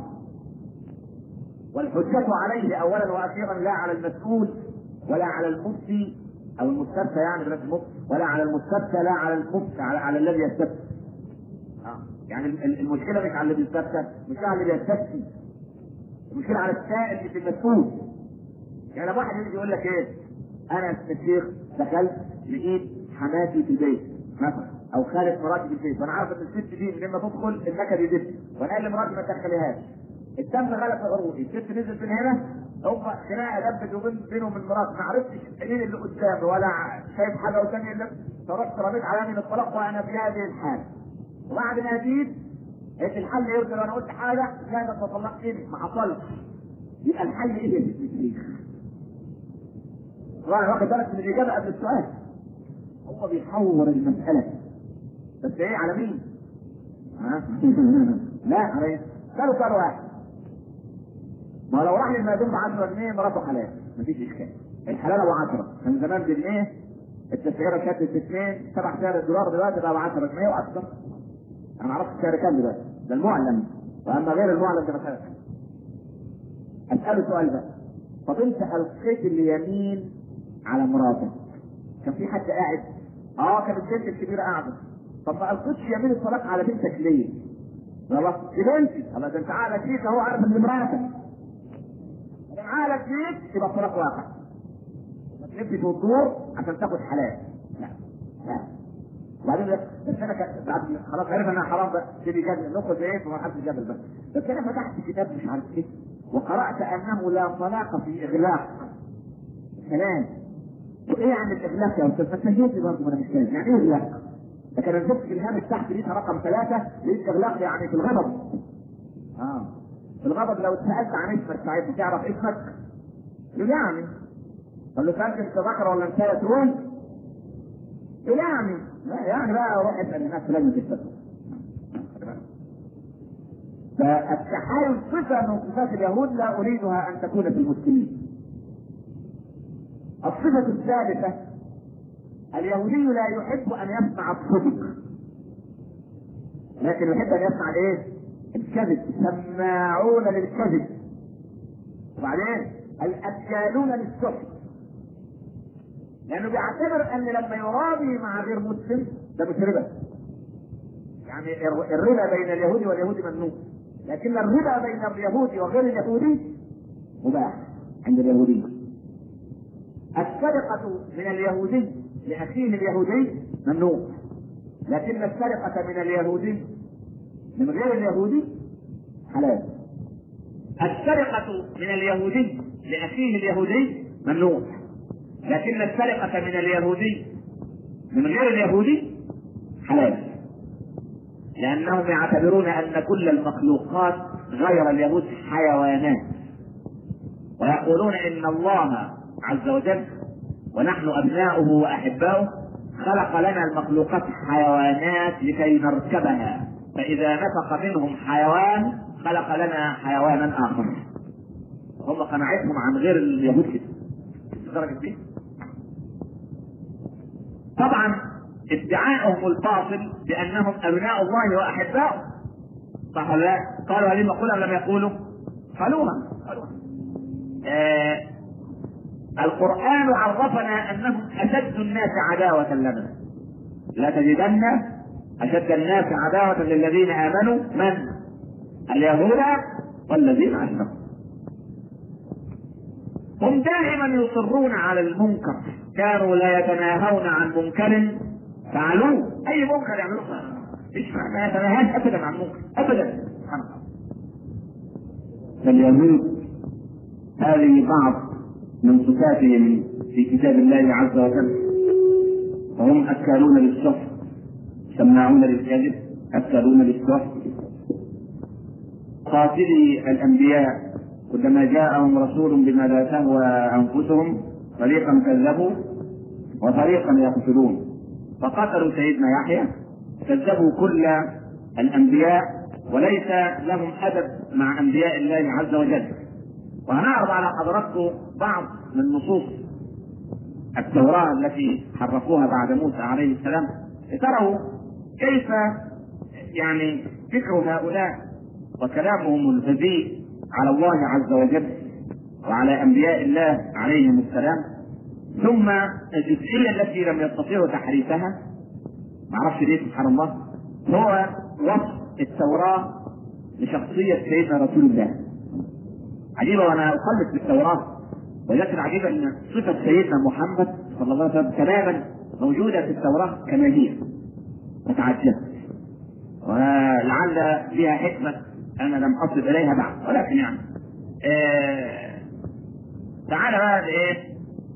والحجة عليه أولا وأخيرا لا على المسؤول ولا على المفتي او المستفتى يعني بلاش المفتي ولا على المستفتى لا على المفتي على, على الذي يستفتي آه. يعني المشكله مش على اللي بيستفتى مش على اللي بيستفتي المشكله على السائل مش المسؤول يعني لما واحد يجي يقول لك ايه انا الشيخ دخلت لقيت حماتي في البيت مثلا او خالد مراتي في البيت وانا عارف ان الست دي من لما تدخل النكد يدب وانا قال لمراتي ما تدخليهاش الدم غلط في عروقي الست نزلت من هنا هم خناقه دبت وبين بينه وبين مراتي ما عرفتش مين اللي قدامي ولا شايف حاجه قدامي الا فرحت رميت على من الطلاق وانا في هذه الحاله وبعد ما جيت قلت الحل ايه؟ قلت له انا قلت حاجه لا ده طلقت ايدي ما حصلش يبقى الحل ايه يا الشيخ؟ طبعا واخد بالك من الاجابه قبل السؤال هو بيحور المساله بس ايه على مين؟ ها؟ لا على ايه؟ قالوا سؤال واحد ما لو راح للمأذون ب 10 جنيه مراته حلال مفيش اشكال الحلال ابو 10 كان زمان بجنيه التسعيره كانت باثنين سبع سعر الدولار دلوقتي بقى ب 10 جنيه واكثر انا ما اعرفش السعر كام دلوقتي ده المعلن واما غير المعلن ده مساله اساله سؤال بقى طب انت القيت اليمين على مراتك كان في حد قاعد اه كانت البنت الكبيره قاعده طب ما القيتش يمين الطلاق على بنتك ليه؟ خلاص دي بنتي الله ده انت عقلك فيك اهو عارف ان مراتك عقلك فيك يبقى الطلاق واقع ما تلفش وتدور عشان تاخد حلال لا لا وبعدين بس انا ك- بعد خلاص عرف انها حرام بقى تبي جبل نخرج ايه في مرحله الجبل بس بس انا فتحت كتاب مش عارف ايه وقرات انه لا طلاق في اغلاق كلام وايه يعني الاغلاق يا استاذ فسهلت برضه انا مش فاهم يعني ايه اغلاق؟ ده كان الفقه في الهامش تحت لقيتها رقم ثلاثه لقيت اغلاق يعني في الغضب اه في الغضب لو اتسالت عن اسمك ساعتها تعرف اسمك؟ يقول يعني قال له كانت انت ذكر ولا انت تقول؟ يقول يعني لا يعني بقى روح اسال الناس لازم تستفيد فالتحايل صفة من صفات اليهود لا أريدها أن تكون في المسلمين. الصفة الثالثة اليهودي لا يحب أن يسمع الصدق لكن يحب أن يسمع الإيه؟ الكذب سماعون للكذب وبعدين الأكالون للسحت لأنه بيعتبر أن لما يرابي مع غير مسلم ده مش ربا يعني الربا بين اليهودي واليهودي ممنوع لكن الربا بين اليهودي وغير اليهودي مباح عند اليهودي السرقة من اليهودي لأخيه اليهودي ممنوع لكن السرقة من اليهودي من غير اليهودي حلال السرقة من اليهودي لأخيه اليهودي ممنوع لكن السرقة من اليهودي من غير اليهودي حلال لأنهم يعتبرون أن كل المخلوقات غير اليهود حيوانات ويقولون إن الله عز وجل ونحن أبناؤه وأحباؤه خلق لنا المخلوقات حيوانات لكي نركبها فإذا نفق منهم حيوان خلق لنا حيوانا آخر هم قناعتهم عن غير اليهود كده لدرجة دي طبعا ادعائهم الباطل بأنهم أبناء الله وأحباؤه صح ولا لا؟ قالوا هل نقول أم لم يقولوا؟ قالوها قالوها آه القرآن عرفنا أنهم أشد الناس عداوة لنا لا تجدن أشد الناس عداوة للذين آمنوا من؟ اليهود والذين أشركوا هم دائما يصرون على المنكر كانوا لا يتناهون عن منكر فعلوه أي منكر يعملوه مش ما يتناهاش أبدا عن منكر أبدا سبحان الله فاليهود هذه بعض من صفاتهم في كتاب الله عز وجل وهم أكالون للسحر سماعون للكذب أكالون للسحر قاتلي الأنبياء كلما جاءهم رسول بما لا تهوى أنفسهم فريقا كذبوا وفريقا يقتلون فقتلوا سيدنا يحيى كذبوا كل الأنبياء وليس لهم أدب مع أنبياء الله عز وجل وهنعرض على حضراتكم بعض من نصوص التوراة التي حرفوها بعد موسى عليه السلام تروا كيف يعني فكر هؤلاء وكلامهم البذيء على الله عز وجل وعلى انبياء الله عليهم السلام ثم الجزئيه التي لم يستطيعوا تحريفها ما اعرفش ليه سبحان الله هو وصف التوراه لشخصيه سيدنا رسول الله عجيبه وانا اخلص في التوراه ولكن عجيبه ان صفه سيدنا محمد صلى الله عليه وسلم تماما موجوده في التوراه كما هي فتعجبت ولعل فيها حكمه انا لم اصل اليها بعد ولكن يعني آه تعالى بقى لايه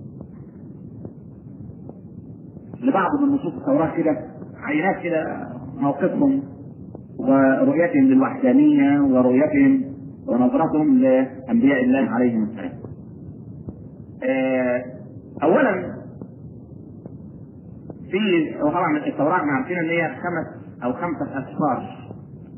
لبعض من نصوص التوراه كده عينات كده موقفهم ورؤيتهم للوحدانيه ورؤيتهم ونظرتهم لانبياء الله عليهم السلام. آه اولا في وطبعا التوراه احنا عارفين ان هي خمس او خمسه اسفار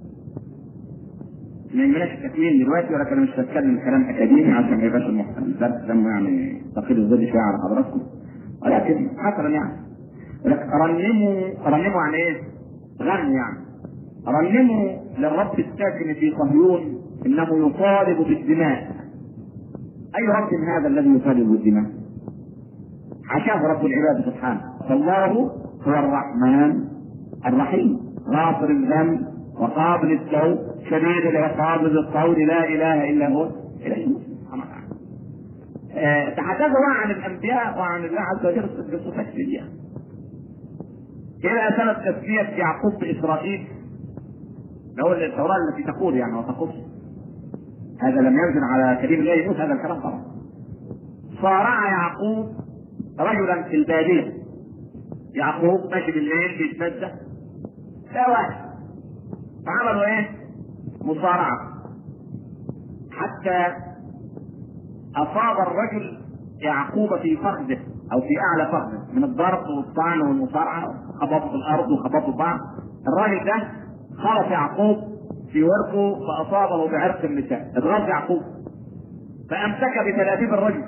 ما يهمناش التكوين دلوقتي ولكن انا مش بتكلم كلام اكاديمي عشان ما يبقاش الدرس ده يعني ثقيل الزاد شويه على حضراتكم ولكن مثلا يعني ولكن رنموا رنموا عن ايه؟ غنوا يعني رنموا للرب الساكن في صهيون انه يطالب بالدماء اي رب هذا الذي يطالب بالدماء؟ حشاه رب العباد سبحانه فالله هو الرحمن الرحيم غافر الذنب وقابل التوب شديد العقاب ذو الطول لا اله الا هو اليه سبحانه وتعالى. أه تحدثوا عن الانبياء وعن الله عز وجل بصفات كبيره. الى سنه تسميه يعقوب باسرائيل اللي هو التوراه التي تقول يعني وتقص هذا لم ينزل على كريم الله يموت هذا الكلام طبعا. صارع يعقوب رجلا في الباديه يعقوب ماشي بالليل بيتمزح لا واحد فعملوا ايه؟ مصارعة حتى أصاب الرجل يعقوب في فخذه أو في أعلى فخذه من الضرب والطعن والمصارعة خبطوا في الأرض وخبطوا بعض الراجل ده خلط يعقوب في ورقه فأصابه بعرق النساء اتغاظ يعقوب فأمسك بتلابيب الرجل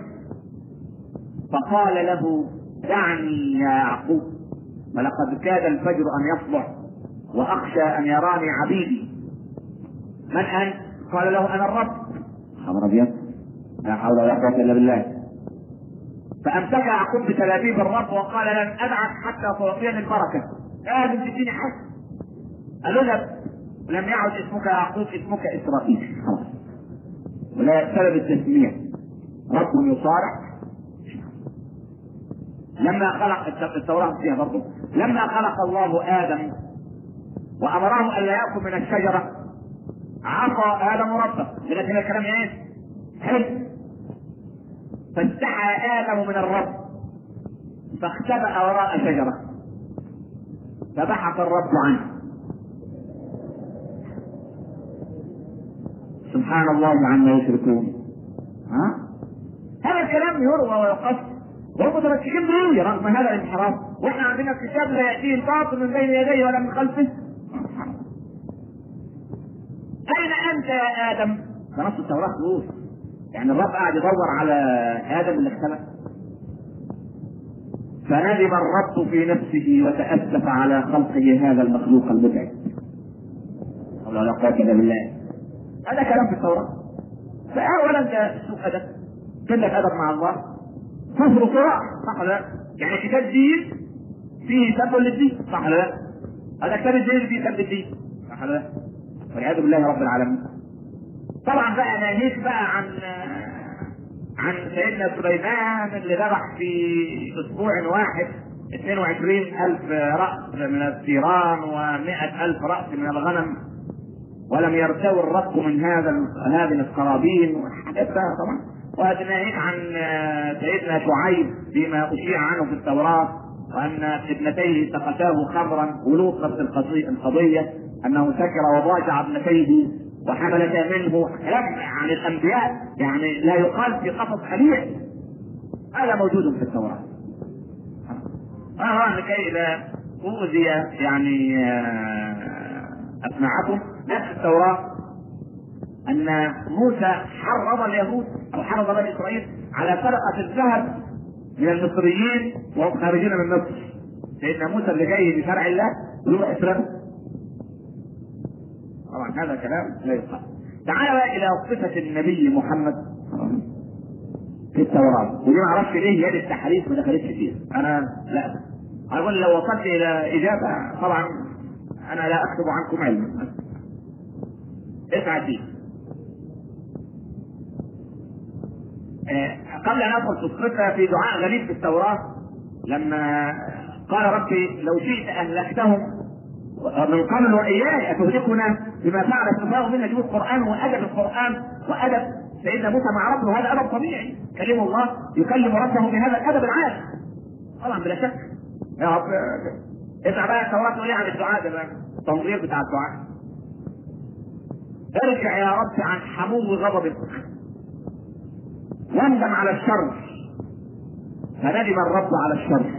فقال له دعني يا يعقوب ولقد كاد الفجر أن يصبح واخشى ان يراني عبيدي من انت؟ قال له انا الرب خبر ابيض لا حول ولا قوه الا بالله فامسك يعقوب بتلابيب الرب وقال لن ادعك حتى تعطيني البركه لازم تديني حق قال له لم يعد اسمك يعقوب اسمك اسرائيل خلاص ولا سبب التسميه رب يصارع لما خلق التوراه فيها برضه لما خلق الله ادم وامره ان لا ياكل من الشجره عصى ادم ربه لكن الكلام ايه؟ حلو فاستحى ادم من الرب فاختبأ وراء شجره فبحث الرب عنه سبحان الله عما يشركون ها؟ هذا الكلام يروى ويقص وهم متمسكين به رغم هذا الانحراف واحنا عندنا كتاب لا ياتيه الباطل من بين يديه ولا من خلفه اين انت يا ادم؟ ده نص التوراه تقول يعني الرب قاعد يدور على ادم اللي اختلف فندم الرب في نفسه وتأسف على خلقه هذا المخلوق المتعب. حول ولا قوة إلا بالله. هذا كلام في التوراة. فأولا ده سوء أدب. قلة أدب مع الله. كفر صراع صح ولا لا؟ يعني كتاب دين فيه سب للدين صح ولا لا؟ هذا كتاب الدين فيه سب الدين صح ولا لا؟ والعياذ بالله رب العالمين. طبعا بقى ناهيك بقى عن عن سيدنا سليمان اللي ذبح في اسبوع واحد 22 ألف رأس من الثيران و100 ألف رأس من الغنم ولم يرتوي الرب من هذا هذه القرابين وحاجات بقى طبعا وهناهيك عن سيدنا شعيب فيما أشيع عنه في التوراة وأن ابنتيه سقتاه خمرا ولوط نفس القضية أنه سكر وضاجع ابنتيه وحملت منه كلام عن الانبياء يعني لا يقال في قصص خليع هذا موجود في التوراه اه لكي لا اوذي يعني اسماعكم نفس التوراه ان موسى حرض اليهود او حرض بني اسرائيل على سرقه الذهب من المصريين وهم خارجين من مصر سيدنا موسى اللي جاي بشرع الله يروح يسرقه طبعا هذا كلام لا يقال تعال بقى الى صفه النبي محمد في التوراه ودي ما اعرفش ليه يد التحريف ما دخلتش فيها انا لا اقول لو وصلت الى اجابه طبعا انا لا اكتب عنكم علما اسعى فيه قبل ان ادخل في الصفه في دعاء غريب في التوراه لما قال ربي لو شئت اهلكتهم من قبل واياي اتهلكنا بما فعل السفهاء منا شوف القران وادب القران وادب سيدنا موسى مع ربه هذا ادب طبيعي كلم الله يكلم ربه بهذا الادب العادي طبعا بلا شك يا رب اسمع بقى التوراه تقول عن الدعاء ده بقى التنظير بتاع الدعاء ارجع يا رب عن حمو غضبك واندم على الشر فندم الرب على الشر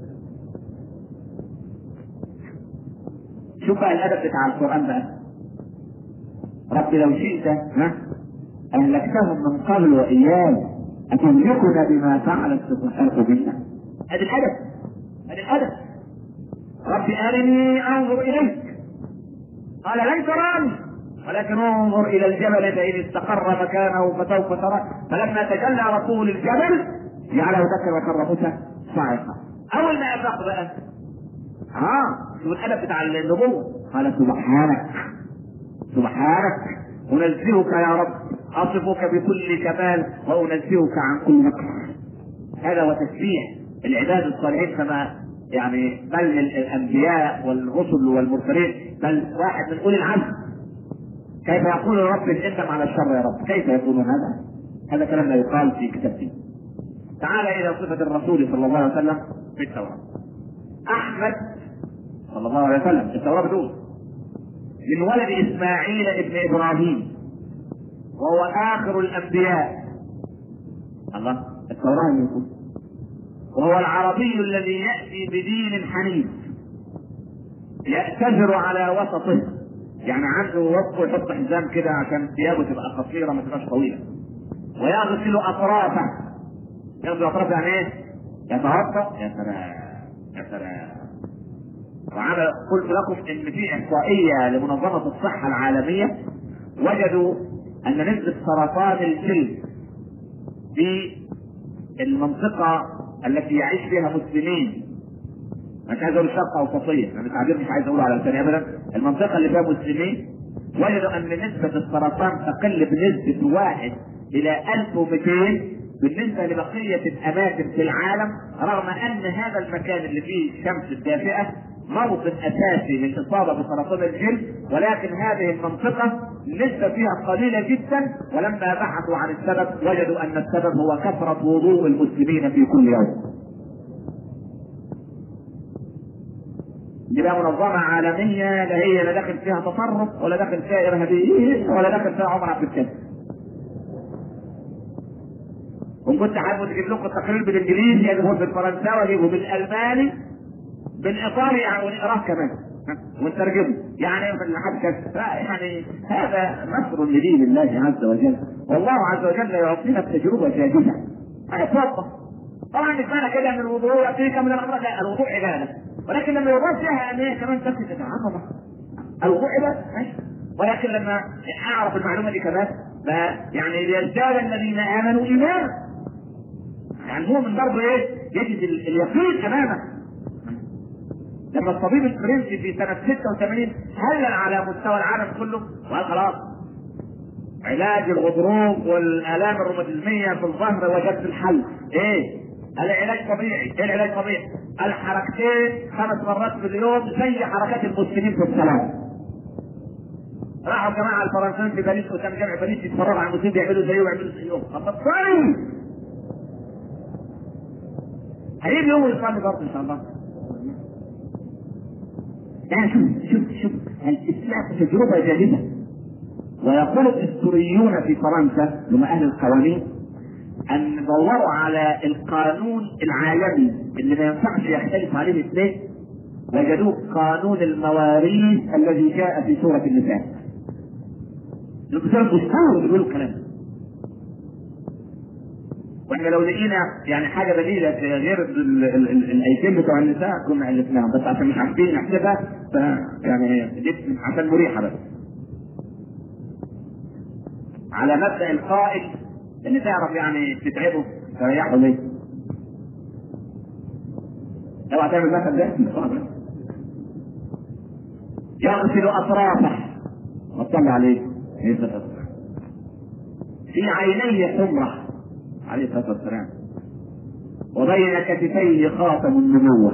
شوف بقى الادب بتاع القران بقى رب لو شئت ها اهلكتهم من قبل واياي اتهلكنا بما فعل السفهاء بنا هذا الادب هذا الادب رب ارني انظر اليك قال لن تراني ولكن انظر الى الجبل فان استقر مكانه فسوف ترى فلما تجلى رسول الجبل جعله دكا وكر موسى صاعقا اول ما افاق بقى ها شوف الادب بتاع النبوه قال سبحانك سبحانك انزهك يا رب اصفك بكل كمال وانزهك عن كل مكر هذا هو تسبيح العباد الصالحين كما يعني بل الانبياء والرسل والمرسلين بل واحد من اولي العزم كيف يقول الرب اندم على الشر يا رب كيف يقولون هذا هذا كلام لا يقال في كتاب دين تعال الى صفه الرسول صلى الله عليه وسلم في التوراه احمد صلى الله عليه وسلم التوراه بتقول من ولد اسماعيل ابن ابراهيم وهو اخر الانبياء الله التوراه يقول وهو العربي الذي ياتي بدين حنيف يأتجر على وسطه يعني عنده وسط يحط حزام كده عشان ثيابه تبقى قصيره ما تبقاش طويله ويغسل اطرافه يغسل اطرافه يعني ايه؟ يتوضا يا سلام يا سلام وعلى قلت لكم ان في احصائيه لمنظمه الصحه العالميه وجدوا ان نسبه سرطان الجلد في المنطقه التي يعيش فيها مسلمين مش عايز اقول الشرق اوسطيه انا التعبير مش عايز اقوله على لساني ابدا المنطقه اللي فيها مسلمين وجدوا ان نسبه السرطان تقل بنسبه واحد الى 1200 بالنسبه لبقيه الاماكن في العالم رغم ان هذا المكان اللي فيه الشمس الدافئه موطن اساسي للاصابه بسرطان الجلد ولكن هذه المنطقه النسبه فيها قليله جدا ولما بحثوا عن السبب وجدوا ان السبب هو كثره وضوء المسلمين في كل يوم. دي بقى منظمة عالمية لا هي لا داخل فيها تطرف ولا داخل فيها إرهابيين ولا داخل فيها عمر عبد الكافي. وإن كنت حابب تجيب لكم التقرير بالإنجليزي أجيبه بالفرنساوي أجيبه بالألماني بالاطار يعني ونقراه كمان ونترجمه يعني في الحدث يعني هذا نصر لدين الله عز وجل والله عز وجل يعطينا التجربه جاهزه هيتوضا طبعا مش معنى كده ان الوضوء يعطيك من الامراض لا الوضوء عباده ولكن لما يضاف فيها ان هي كمان تفسد العظمه الوضوء عباده ماشي ولكن لما اعرف المعلومه دي كمان يعني ليزداد الذين امنوا ايمانا يعني هو من برضه ايه يجد اليقين امامه لما الطبيب الفرنسي في سنة 86 هلل على مستوى العالم كله وقال خلاص علاج الغضروف والآلام الروماتيزمية في الظهر وجدت الحل ايه؟ العلاج طبيعي، ايه العلاج طبيعي؟ الحركتين خمس مرات في اليوم زي حركات المسلمين في الصلاة. راحوا جماعة الفرنسيين في باريس قدام جامع باريس يتفرجوا على المسلمين بيعملوا زيه ويعملوا زيهم، طب طيب هيجي يوم يصلي برضه ان شاء الله. يعني شوف شوف شوف الاسلام تجربه جديده ويقول الدستوريون في فرنسا هم اهل القوانين ان دوروا على القانون العالمي اللي ما ينفعش يختلف عليه اثنين وجدوه قانون المواريث الذي جاء في سوره النساء. الدكتور بيستغرب بيقولوا الكلام ده. واحنا لو لقينا يعني حاجه بديله غير الايتين بتوع النساء كنا الفناهم بس عشان مش عارفين نحسبها ف يعني دي عشان مريحه بس. على مبدا القائل اللي تعرف يعني تتعبه تريحه ليه؟ اوعى تعمل مثل ده يغسل اطرافه وصلى عليه في عينيه حمره عليه الصلاه والسلام وبين كتفيه خاتم النبوه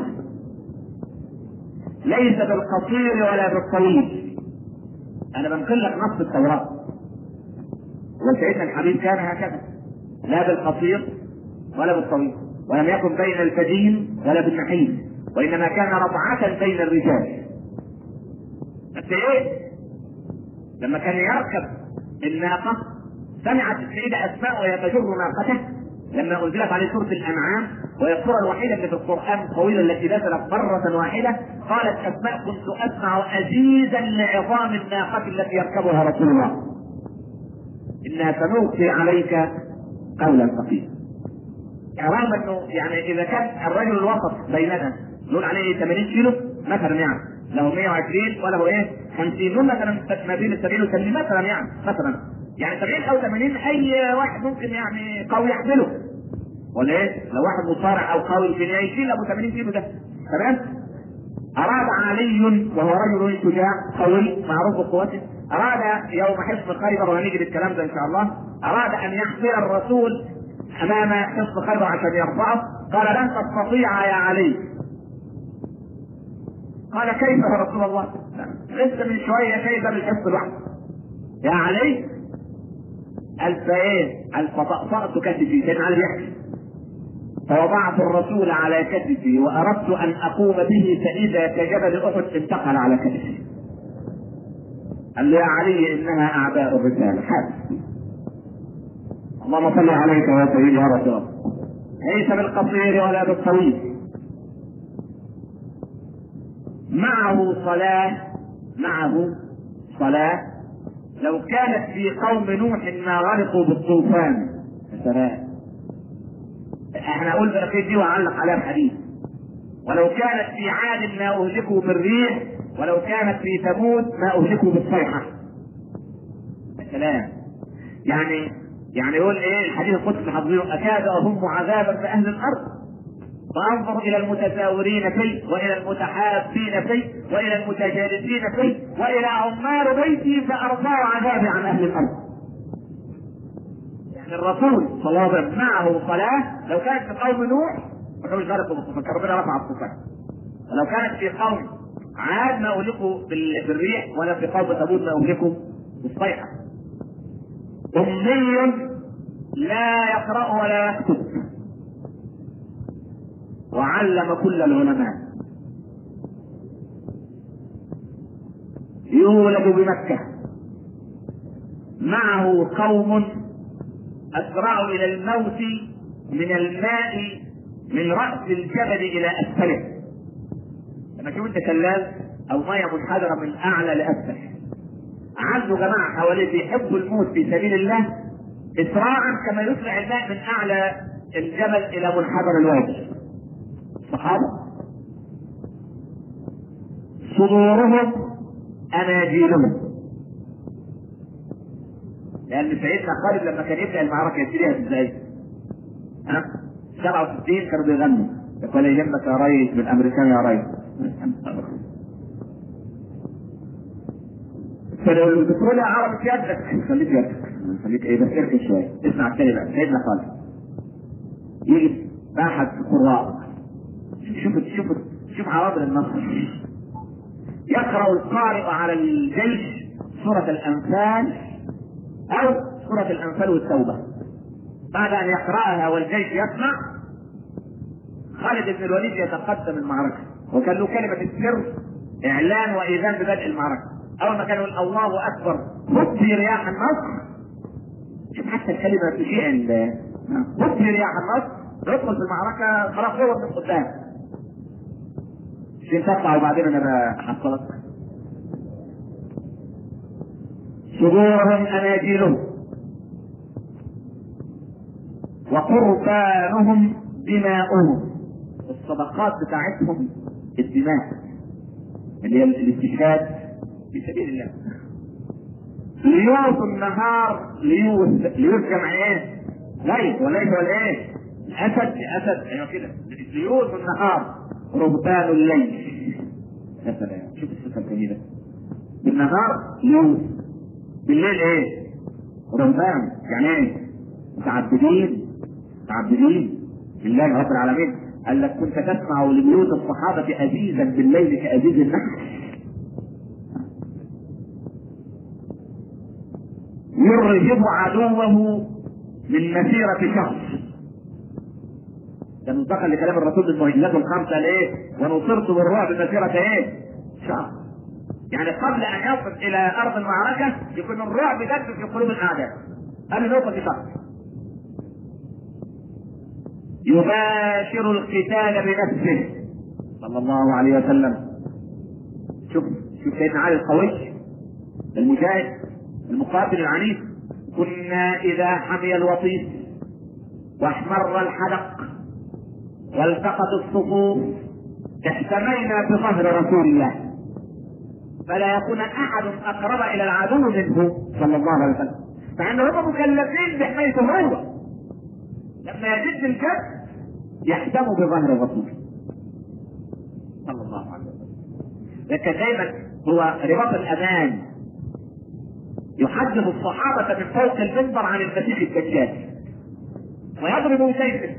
ليس بالقصير ولا بالطويل انا بنقل لك نص التوراه وسيدنا الحبيب كان هكذا لا بالقصير ولا بالطويل ولم يكن بين الفدين ولا بالنحيف وانما كان رضعة بين الرجال بس ايه لما كان يركب الناقة سمعت السيدة أسماء وهي تجر ناقته لما أنزلت عليه سورة الأنعام وهي السورة الوحيدة اللي في القرآن الطويلة التي نزلت مرة واحدة قالت أسماء كنت أسمع أزيزا لعظام الناقة التي يركبها رسول الله إنها سنلقي عليك قولا ثقيلا رغم انه يعني اذا كان الرجل الوسط بيننا نقول عليه 80 كيلو مثلا يعني له 120 وله ايه 50 نقول مثلا ما بين ال 70 و 80 مثلا يعني مثلا يعني 70 او 80 اي واحد ممكن يعني قوي يحمله ولا ايه؟ لو واحد مصارع او قوي يمكن يشيل ابو 80 كيلو ده تمام؟ اراد علي وهو رجل شجاع قوي معروف بقوته اراد يوم حصن خيبر وهنيجي للكلام ده ان شاء الله اراد ان يحمل الرسول امام حصن خيبر عشان يرفعه قال لن تستطيع يا علي قال كيف يا رسول الله؟ لسه من شويه كيف بالحصن لوحده يا علي قال فايه؟ قال فطأطأت كتفي كان علي يحكي فوضعت الرسول على كتفي واردت ان اقوم به فاذا كجبل احد انتقل على كتفي. قال له يا علي انها اعداء الرجال حاسس. اللهم صل عليك يا سيدي يا رسول الله. ليس بالقصير ولا بالطويل. معه صلاة معه صلاة لو كانت في قوم نوح ما غرقوا بالطوفان سلام احنا اقول بالعقيد دي واعلق عليها الحديث ولو كانت في عاد ما اهلكوا بالريح ولو كانت في ثمود ما اهلكوا بالصيحه الكلام يعني يعني يقول ايه الحديث القدسي حافظينه اكاد اهم عذابا باهل الارض فانظر الى المتساورين فيه والى المتحابين فيه والى المتجالسين فيه والى عمار بيتي فارفع عذابي عن اهل الارض يعني الرسول صلى الله عليه وسلم معه صلاة لو كانت في قوم نوح ما كانوش غرقوا بالطوفان كان ربنا رفع الطوفان ولو كانت في قوم عاد ما أهلكوا بالريح ولا في قوم ثمود ما أهلكوا بالصيحة أمي لا يقرأ ولا يكتب وعلم كل العلماء يولد بمكة معه قوم أسرعوا إلى الموت من الماء من رأس الجبل إلى أسفله لما تشوف انت شلال او ميه منحدره من اعلى لاسفل عنده جماعه حواليه بيحبوا الموت في سبيل الله اسراعا كما يسرع الماء من اعلى الجبل الى منحدر الوادي الصحابه صدورهم اناجيلهم لان سيدنا خالد لما كان يبدا المعركه يبتديها ازاي؟ ها؟ 67 كانوا بيغنوا يقول يهمك يا ريس بالامريكان يا ريس فالبترول يا عربي في يدك خليك يدك خليك ايه بس اركن شويه اسمع الكلمه سيدنا خالد يجي احد القراء شوف شوف شوف عواضر النصر يقرا القارئ على الجيش سوره الانفال او سوره الانفال والتوبه بعد ان يقراها والجيش يسمع خالد بن الوليد يتقدم المعركه وكان له كلمه السر اعلان واذان ببدء المعركه اول ما كان يقول الله اكبر هدي رياح النصر شوف حتى الكلمه تشيع هدي رياح النصر يدخل في المعركه خلاص هو من قدام عشان تطلع وبعدين انا بحصلك صدورهم اناجيلهم وقربانهم دماؤهم الصدقات بتاعتهم الدماء اللي هي الاستشهاد في سبيل الله ليوث النهار ليوث ليوث جمع ايه؟ ليث وليث ولا ايه؟ اسد اسد ايوه كده ليوث النهار رهبان الليل يا سلام شوف الصفه الجميله بالنهار ليوث بالليل ايه؟ رهبان يعني ايه؟ متعبدين متعبدين لله رب العالمين قال لك كنت تسمع لبيوت الصحابة أزيزا بالليل كأزيز النحل يرهب عدوه من مسيرة شهر ده منتقل لكلام الرسول المهجزات الخمسة لإيه؟ ونصرت بالرعب مسيرة إيه؟ شهر يعني قبل أن يصل إلى أرض المعركة يكون الرعب دب في قلوب الأعداء قبل ما يوصل لشهر يباشر القتال بنفسه صلى الله عليه وسلم شوف شوف سيدنا علي القوي المجاهد المقاتل العنيف كنا اذا حمي الوطيس واحمر الحلق والتقت الصفوف احتمينا بظهر رسول الله فلا يكون احد اقرب الى العدو منه صلى الله عليه وسلم مع ان هم مكلفين بحمايته هو لما يجد الجد يحتم بظهر الرسول صلى الله عليه وسلم لكن دايما هو رباط الامان يحدث الصحابة من فوق المنبر عن المسيح الدجال ويضرب سيفه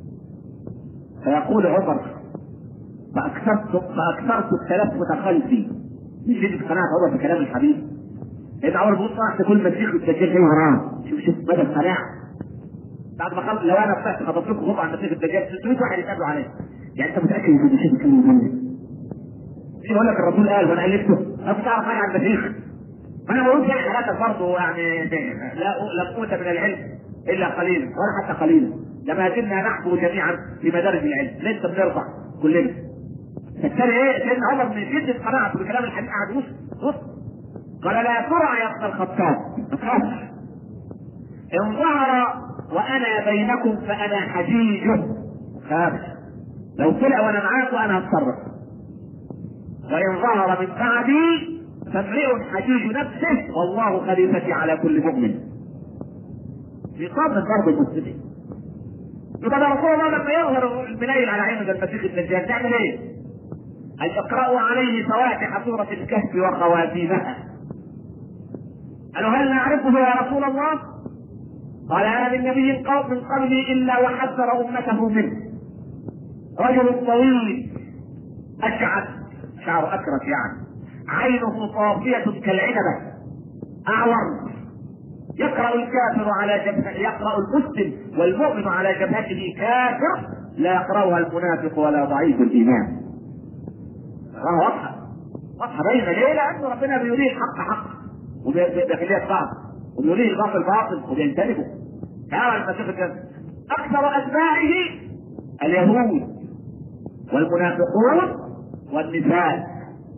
فيقول عمر فأكثرت فأكثرت التلفت خلفي من شدة قناعة عمر بكلام الحبيب إن عمر بيقول صح كل مسيح الدجال جاي وراه شوف شوف مدى القناعة بعد ما خلص لو انا فتحت خطبت لكم خطبه عن مسيح الدجال 600 واحد يتقابلوا عليه يعني انت متاكد ان المسيح بيتكلم عنه مش بقول لك الرسول قال وانا الفته ما بتعرف حاجه عن المسيح ما انا بقول زي حالاتك برضه يعني لا لم اوت من العلم الا قليلا ولا حتى قليلا لما زلنا نحبو جميعا في مدارج العلم لسه بنرضع كلنا فالتالي ايه سيدنا عمر من شده قناعته بكلام الحديث قعد بص بص قال لا ترى يا ابن الخطاب ما تخافش ان ظهر وانا بينكم فانا حجيجه خاف لو طلع وانا معاك وانا هتصرف وان ظهر من بعدي فامرئ حجيج نفسه والله خليفتي على كل مؤمن في صبر ضرب المسلمين يبقى ده رسول الله لما يظهر المنيل على عينه المسيح الدجال تعمل ايه؟ أن اقرأوا عليه فواتح سورة الكهف وخواتيمها قالوا هل نعرفه يا رسول الله؟ قال انا من نبي قوم من قبلي الا وحذر امته منه رجل طويل اشعث شعره اكرت يعني عينه صافية كالعنبة أعور يقرأ الكافر على جبهته يقرأ المسلم والمؤمن على جبهته كافر لا يقرأها المنافق ولا ضعيف الإيمان. واضحة واضحة باينة ليه؟ لأنه ربنا بيريه الحق حق وبيخليه صعب وبيريه الباطل باطل وبينتبهوا. تعالى المسيح الجنة أكثر أتباعه اليهود والمنافقون والنساء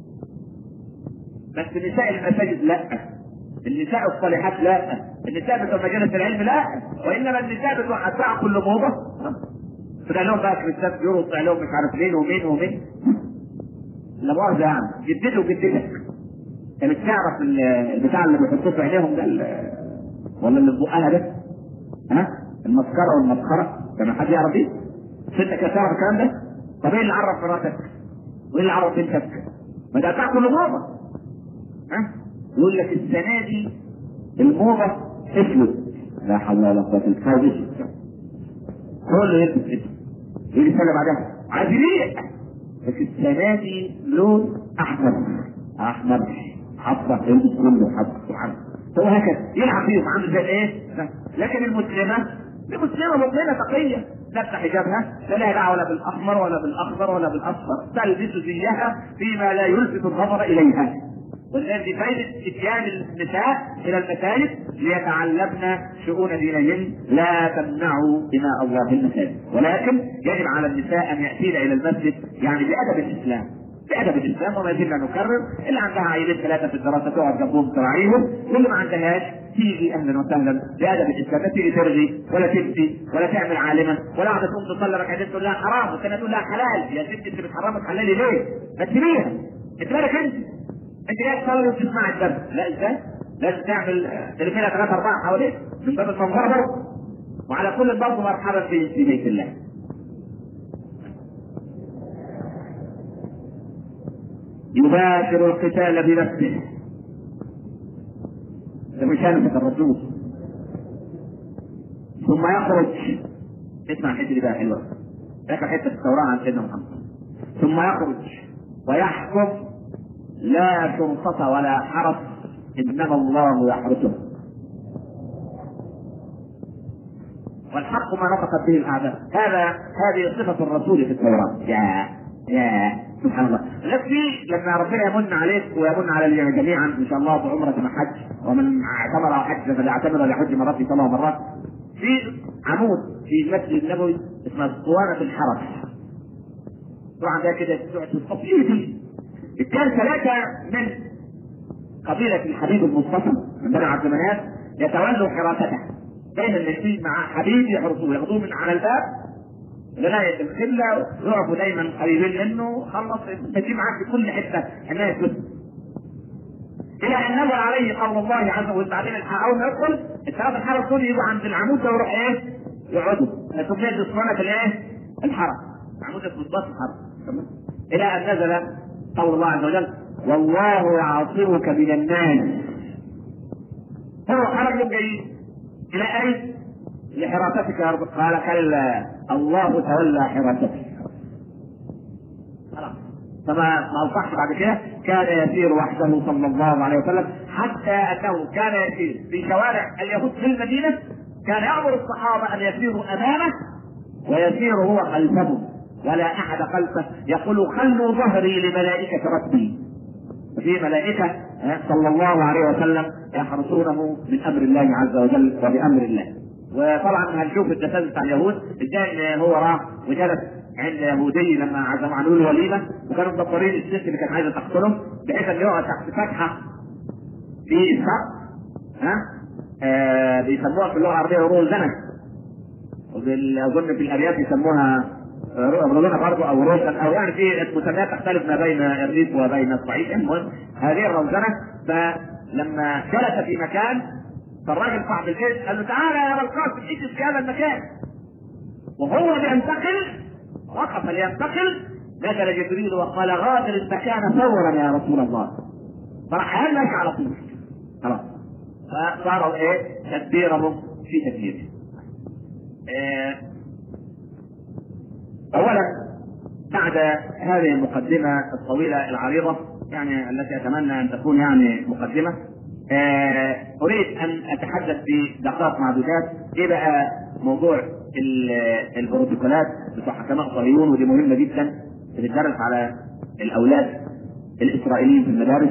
بس نساء المساجد لا النساء الصالحات لا النساء بتوع مجالس العلم لا وانما النساء بتوع اتباع كل موضه طلع لهم بقى كريستات يورو طلع لهم مش عارف مين ومين ومين لا مؤاخذه يعني جدتي وجدتك كانت تعرف البتاع اللي بيحطوه في عينيهم ده ولا اللي في بقها ده ها المسكره والمسخره كان حد يعرف ايه؟ ستك كانت تعرف الكلام ده؟ طب ايه اللي عرف مراتك؟ وايه اللي عرف بنتك؟ ما ده بتاع كل موضه ها؟ يقول لك السنه دي الموضه اسود لا حول ولا قوه الا بالله كله يلبس اسود يجي السنه بعدها عايز يبيع بس السنه دي لون احمر احمر حفره يلبس كله حفره سبحان هو هكذا يلعب فيهم عامل زي ايه؟ لكن المسلمه دي مسلمه مؤمنه تقيه لابسه حجابها لا لها دعوه ولا بالاحمر ولا بالاخضر ولا بالاصفر تلبس زيها فيما لا يلفت النظر اليها ولذلك دي فائدة اتيان النساء إلى المساجد ليتعلمن شؤون دينهن لا تمنعوا إماء الله المساجد ولكن يجب على النساء أن يأتين إلى المسجد يعني بأدب الإسلام بأدب الإسلام وما زلنا نكرر اللي عندها عيلين ثلاثة في الدراسة تقعد جنبهم تراعيهم واللي ما عندهاش تيجي أهلا وسهلا بأدب الإسلام لا تيجي ترغي ولا تفتي ولا تعمل عالمة ولا قاعدة تقوم تصلي ركعتين تقول لها حرام والثانية تقول لها حلال يا ست أنت بتحرمي تحللي ليه؟ ما تسيبيها أنت مالك أنت؟ انت جاي تصلي وتسمع الدرس لا ازاي؟ لازم تعمل تليفونات ثلاثة أربعة حواليك من باب المنظرة برضه وعلى كل برضه مرحبا في في بيت الله. يباشر القتال بنفسه بمشاركة الرسول ثم يخرج اسمع الحته دي بقى حلوه ذكر حته التوراه عن سيدنا محمد ثم يخرج ويحكم لا شرطة ولا حرس إنما الله يحرسه والحق ما نطقت به الأعداء هذا هذه صفة الرسول في التوراة يا يا سبحان الله لكن لما ربنا يمن عليك ويمن على الجميع جميعا ان شاء الله بعمرة وحج ومن اعتمر او حج فليعتمر لحج مرات في ثلاث مرات في عمود في المسجد النبوي اسمه اسطوانة الحرس طبعا ده كده تفصيل كان ثلاثة من قبيلة الحبيب المصطفى من بني عبد مناف يتولوا حراسته دايما يمشي مع حبيب يحرسوه ياخذوه من على الباب لغاية القبلة يقفوا دايما قريبين منه خلص تجي معاك في كل حتة حماية جزء إلى أن نزل عليه قول الله عز وجل بعدين أول ما يدخل الثلاثة الحرس دول يجوا عند العمود ده ويروح إيه؟ يقعدوا تبني اسطوانة الإيه؟ الحرس عمود اسمه الحرس إلى أن نزل قول الله عز وجل والله يعصمك من الناس هو خرج جيد الى اين؟ لحراستك يا رب قال كلا الله تولى حراستك خلاص فما ما صح بعد كده كان يسير وحده صلى الله عليه وسلم حتى انه كان يسير في شوارع اليهود في المدينه كان يامر الصحابه ان يسيروا امامه ويسير هو خلفهم ولا احد خلفه يقول خلوا ظهري لملائكه ربي في ملائكه صلى الله عليه وسلم يحرسونه من امر الله عز وجل وبامر الله وطبعا هنشوف التسلسل بتاع اليهود ازاي هو راح وجلس عند يهودي لما عزموا عنه الوليمه وكانوا مدبرين الست اللي كانت عايزه تقتله بحيث ان يقعد تحت فتحه في السقف ها آه بيسموها في اللغه العربيه روح الزنك اظن في الارياف يسموها ربنا برضه او روشن او يعني في مسميات تختلف ما بين الريف وبين الصعيد المهم هذه الروزنه فلما جلس في مكان فالراجل صاحب البيت قال له تعالى يا ابا القاسم اجلس في هذا المكان وهو بينتقل وقف لينتقل نزل جبريل وقال غادر المكان فورا يا رسول الله فراح هل ماشي على طول خلاص فصاروا ايه تدبيرهم في تدبيره إيه اولا بعد هذه المقدمه الطويله العريضه يعني التي اتمنى ان تكون يعني مقدمه آه اريد ان اتحدث بدقائق معدودات ايه بقى موضوع البروتوكولات بتوع حكماء صهيون ودي مهمه جدا بتدرس على الاولاد الاسرائيليين في المدارس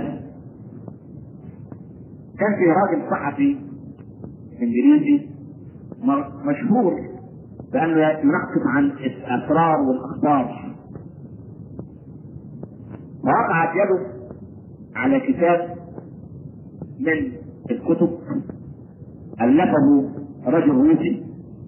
كان في راجل صحفي انجليزي مشهور بانه ينقب عن الاسرار والاخبار فوقعت يده على كتاب من الكتب ألفه رجل روسي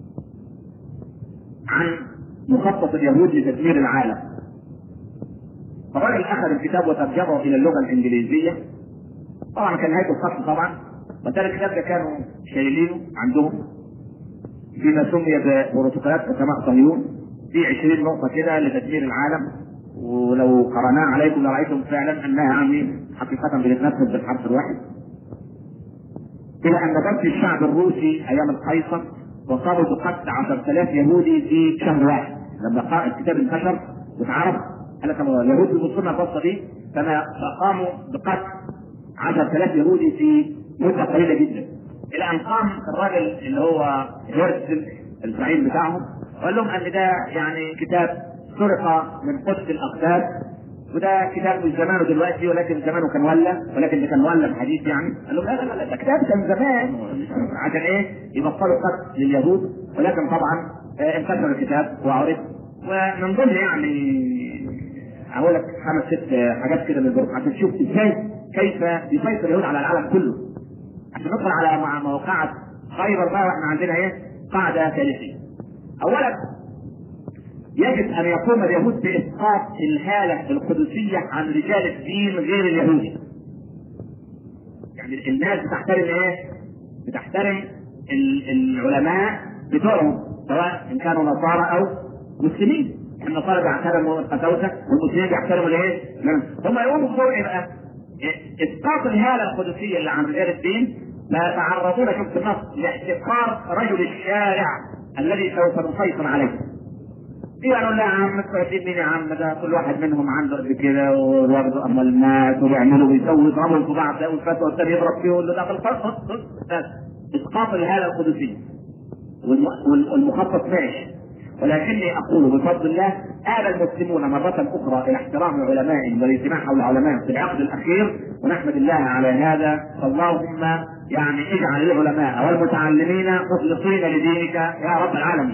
عن مخطط اليهود لتدمير العالم فالراجل أخذ الكتاب وترجمه إلى اللغة الإنجليزية طبعا كان نهاية الخط طبعا وترى الكتاب ده كانوا شايلينه عندهم فيما سمي ببروتوكولات سماء صهيون في 20 نقطة كده لتدمير العالم ولو قرأناها عليكم لرأيتم فعلا أنها يعني حقيقة بتتنفذ بالحرف الواحد إلى أن بث الشعب الروسي أيام القيصر وقاموا بقتل 10000 يهودي في شهر واحد لما قا- الكتاب انتشر واتعرف قال لك الله اليهود بيبصوا لنا القصه دي فما فقاموا بقتل 10000 يهودي في مده قليله جدا الى ان قام الراجل اللي هو هيرتزل الزعيم بتاعهم وقال لهم ان ده يعني كتاب سرق من قدس الاقداس وده كتاب مش زمانه دلوقتي ولكن زمانه كان ولا ولكن ده كان ولا حديث يعني قال لهم لا لا لا ده كتاب كان زمان عشان ايه يبطلوا قتل لليهود ولكن طبعا آه، انتشر الكتاب وعرف ومن ضمن يعني هقول لك خمس ست حاجات كده من الظروف عشان تشوف ازاي كيف يسيطر اليهود على العالم كله عشان ندخل على مع موقعة خيبر بقى واحنا عندنا ايه قاعدة تاريخية اولا يجب ان يقوم اليهود باسقاط الهالة القدسية عن رجال الدين غير اليهودي يعني الناس بتحترم ايه بتحترم ال- العلماء بتوعهم سواء ان كانوا نصارى او مسلمين النصارى بيحترموا القساوسه والمسلمين بيحترموا الايه؟ هم يقوموا بدور ايه بقى؟ اسقاط الهاله القدسيه اللي عن رجال الدين لا يتعرضون شفت النص لاحتقار رجل الشارع الذي سوف نسيطر عليه. قالوا لا يا عم بتوع الدين مين يا عم ده كل واحد منهم عنده قد كده وياخدوا اموال الناس وبيعملوا ويسووا يضربوا في بعض ده والفتوى والثاني يضرب فيه ويقول له ده بالفرق بس اسقاط الهاله القدسيه والم- وال- والمخطط ماشي ولكني اقول بفضل الله آل المسلمون مرة أخرى إلى احترام علمائهم والاجتماع حول علمائهم في العقد الأخير ونحمد الله على هذا فاللهم يعني اجعل العلماء والمتعلمين مخلصين لدينك يا رب العالمين.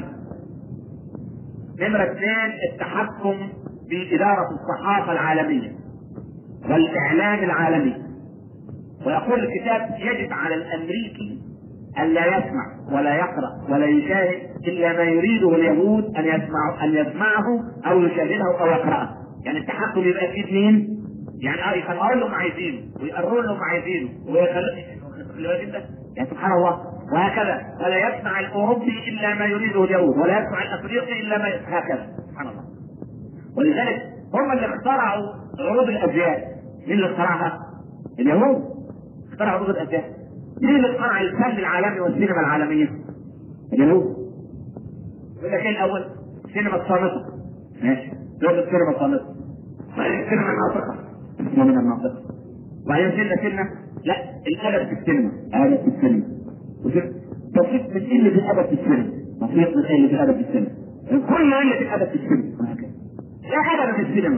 نمرة اثنين التحكم في إدارة الصحافة العالمية والإعلام العالمي ويقول الكتاب يجب على الأمريكي ألا يسمع ولا يقرأ ولا يشاهد إلا ما يريده اليهود أن يسمعه أن يسمعه أو يشاهده أو يقرأه يعني التحكم يبقى في اثنين يعني اه يخلقوا لهم عايزينه ويقروا لهم عايزينه ويخلقوا يعني سبحان الله وهكذا ولا يسمع الاوروبي الا ما يريده اليهود ولا يسمع الافريقي الا ما هكذا سبحان الله ولذلك هم اللي اخترعوا عروض الازياء مين اللي اخترعها؟ اليهود اخترعوا عروض الازياء مين اللي اخترع الفن العالمي والسينما العالميه؟ اليهود يقول لك ايه الاول؟ السينما الصامته ماشي دول السينما الصامته بعدين السينما الناطقه اسمها من الناطقه وبعدين سنه سنه لا الادب في السينما ادب في السينما وشوف تفيق من قله الادب في السينما تفيق من قله الادب في السينما كل قله الادب في السينما وهكذا لا ادب في السينما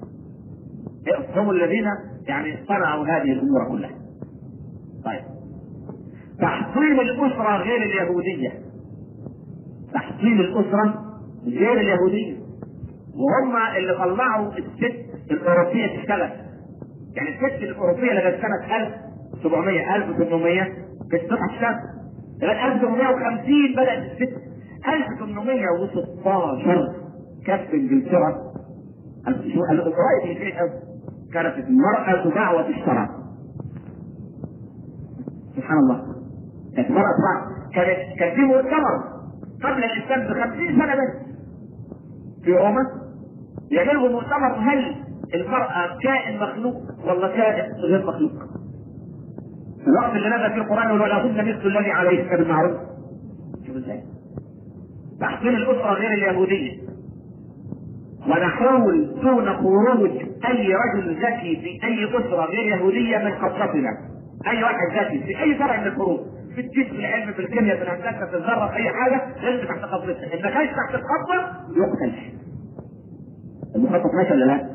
هم الذين يعني صنعوا هذه الامور كلها طيب تحصيل الاسره غير اليهوديه تحصيل الاسره غير اليهوديه وهم اللي طلعوا الست الاوروبيه تشتغل يعني الست الاوروبيه لغايه سنه 1700 1800 كانت تروح تشتغل لغايه 1850 بدات الست 1816 كانت انجلترا شو قال قريب من كده كانت المرأة دعوة الشرع سبحان الله كانت المرأة دعوة كانت كان في مؤتمر قبل الإسلام ب 50 سنة بس في روما يعملوا مؤتمر هل المرأة كائن مخلوق ولا كائن غير مخلوق؟ في الوقت اللي نزل فيه القرآن يقول ولهن مثل الذي عليه بالمعروف شوف ازاي؟ تحصيل الأسرة غير اليهودية ونحاول دون خروج أي رجل ذكي في أي أسرة غير يهودية من خطتنا أي واحد ذكي في أي فرع من الفروع في الجسم في العلم في الكيمياء في الهندسة في الذرة في أي حاجة لازم تحت خطتنا إن ما كانش تحت الخطة يقتل المخطط ماشي ولا لا؟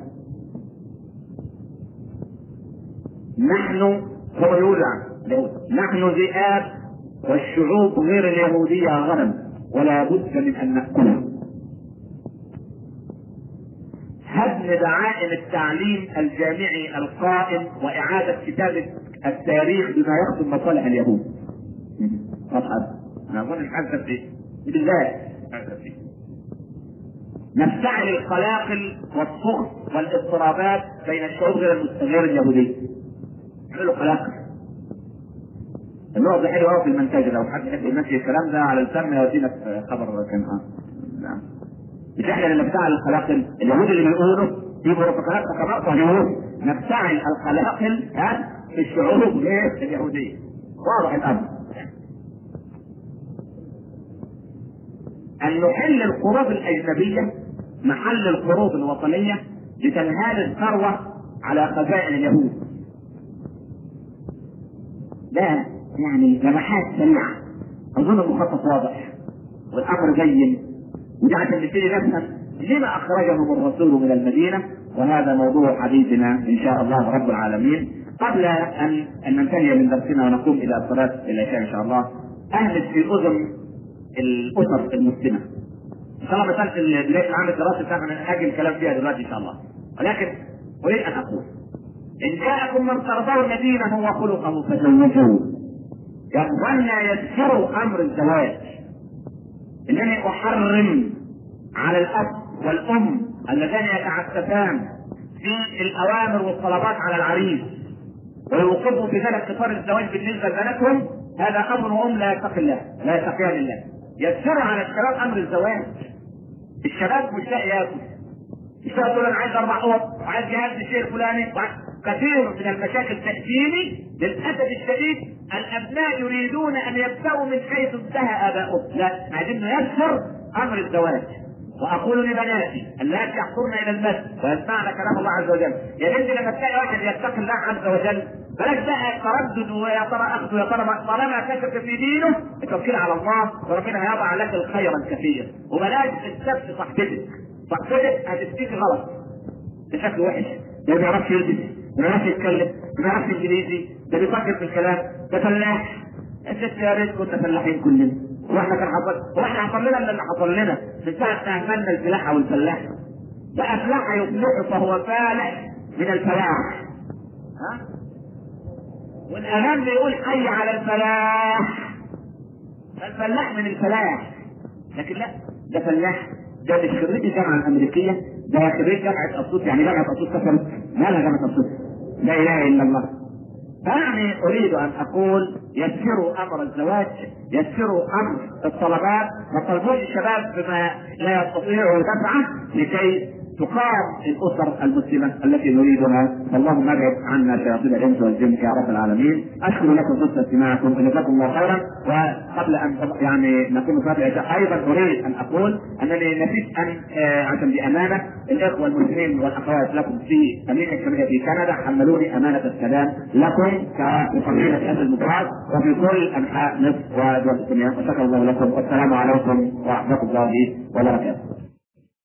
نحن هو يقول عنه نحن ذئاب والشعوب غير اليهودية غنم ولا بد من أن نأكلها هدم فهم دعائم التعليم الجامعي القائم واعاده كتابه التاريخ بما يخدم مصالح اليهود. صفحه انا اظن الحادثه في بالله نفتعل القلاقل والسخط والاضطرابات بين الشعوب غير غير اليهوديه. عملوا قلاقل. النقط دي حلوه قوي في المنتج لو حد يحب يمشي الكلام ده على الفم يودينا في خبر كان اه نعم مش احنا اللي نفتعل القلاقل اليهود اللي بيقولوا في بروتوكولات تتبقى اليهود نفتعل القلاقل ها في الشعوب غير اليهوديه واضح الامر ان نحل القروض الاجنبيه محل القروض الوطنيه لتنهال الثروه على خزائن اليهود ده يعني لمحات سريعه اظن المخطط واضح والامر جيد وده عشان نبتدي نفهم لما اخرجهم الرسول من المدينه وهذا موضوع حديثنا ان شاء الله رب العالمين قبل ان ان ننتهي من درسنا ونقوم الى صلاه العشاء ان شاء الله اهمس في اذن الاسر المسلمه ان شاء الله مساله بدايه العام الدراسي بتاعنا ناجل الكلام فيها دلوقتي ان شاء الله ولكن اريد ان اقول ان جاءكم من ترضون دينه وخلقه فزوجوه يا اخوانا يسروا امر الزواج انني احرم على الاب والام اللذان يتعسفان في الاوامر والطلبات على العريس ويوقفوا في ذلك قطار الزواج بالنسبه لبناتهم هذا امر ام لا يتقي الله لا يتقيان الله يسروا على الشباب امر الزواج الشباب مش لاقي ياكل الشباب يقول انا عايز اربع اوض وعايز جهاز للشيء الفلاني كثير من المشاكل تأتيني للأسف الشديد الأبناء يريدون أن يبدأوا من حيث انتهى آباؤهم، لا عايزين نيسر أمر الزواج. وأقول لبناتي اللاتي يحضرن إلى المسجد ويسمعن كلام الله عز وجل، يا بنتي لما تلاقي واحد يتقي الله عز وجل بلاش بقى تردد ويا ترى اخذ ويا ترى طالما كشف في دينه التوكيل على الله وربنا هيضع لك الخير الكثير وبلاش تستفسي صاحبتك صاحبتك هتفتكي غلط بشكل وحش ده ما بيعرفش يلبس ما بيعرفش يتكلم ما بيعرفش انجليزي ده بيفكر في الكلام ده فلاح الست يا ريت كنا فلاحين كلنا واحنا كان حصل واحنا حصل لنا اللي حصل لنا من ساعه ما اهملنا الفلاحه والفلاح ده افلح يفلح فهو فالح من الفلاح ها والاذان بيقول حي على الفلاح فالفلاح من الفلاح لكن لا ده فلاح ده مش خريج الجامعه الامريكيه ده خريج جامعه اسيوط يعني جامعه اسيوط كسرت مالها جامعه اسيوط لا اله الا الله فيعني اريد ان اقول يسروا امر الزواج يسروا امر الطلبات وطلبوا الشباب بما لا يستطيعوا دفعه لكي تقام الاسر المسلمه التي نريدها اللهم ابعد عنا شياطين الانس والجن يا رب العالمين اشكر لكم حسن استماعكم جزاكم الله خيرا وقبل ان يعني نكون صلاه العشاء ايضا اريد ان اقول انني نسيت ان آه عشان بامانه الاخوه المسلمين والاخوات لكم في امريكا الشماليه في كندا حملوني امانه السلام لكم كمقررين في هذا المباراه وفي كل انحاء مصر ودول الدنيا وشكر الله لكم والسلام عليكم ورحمه الله وبركاته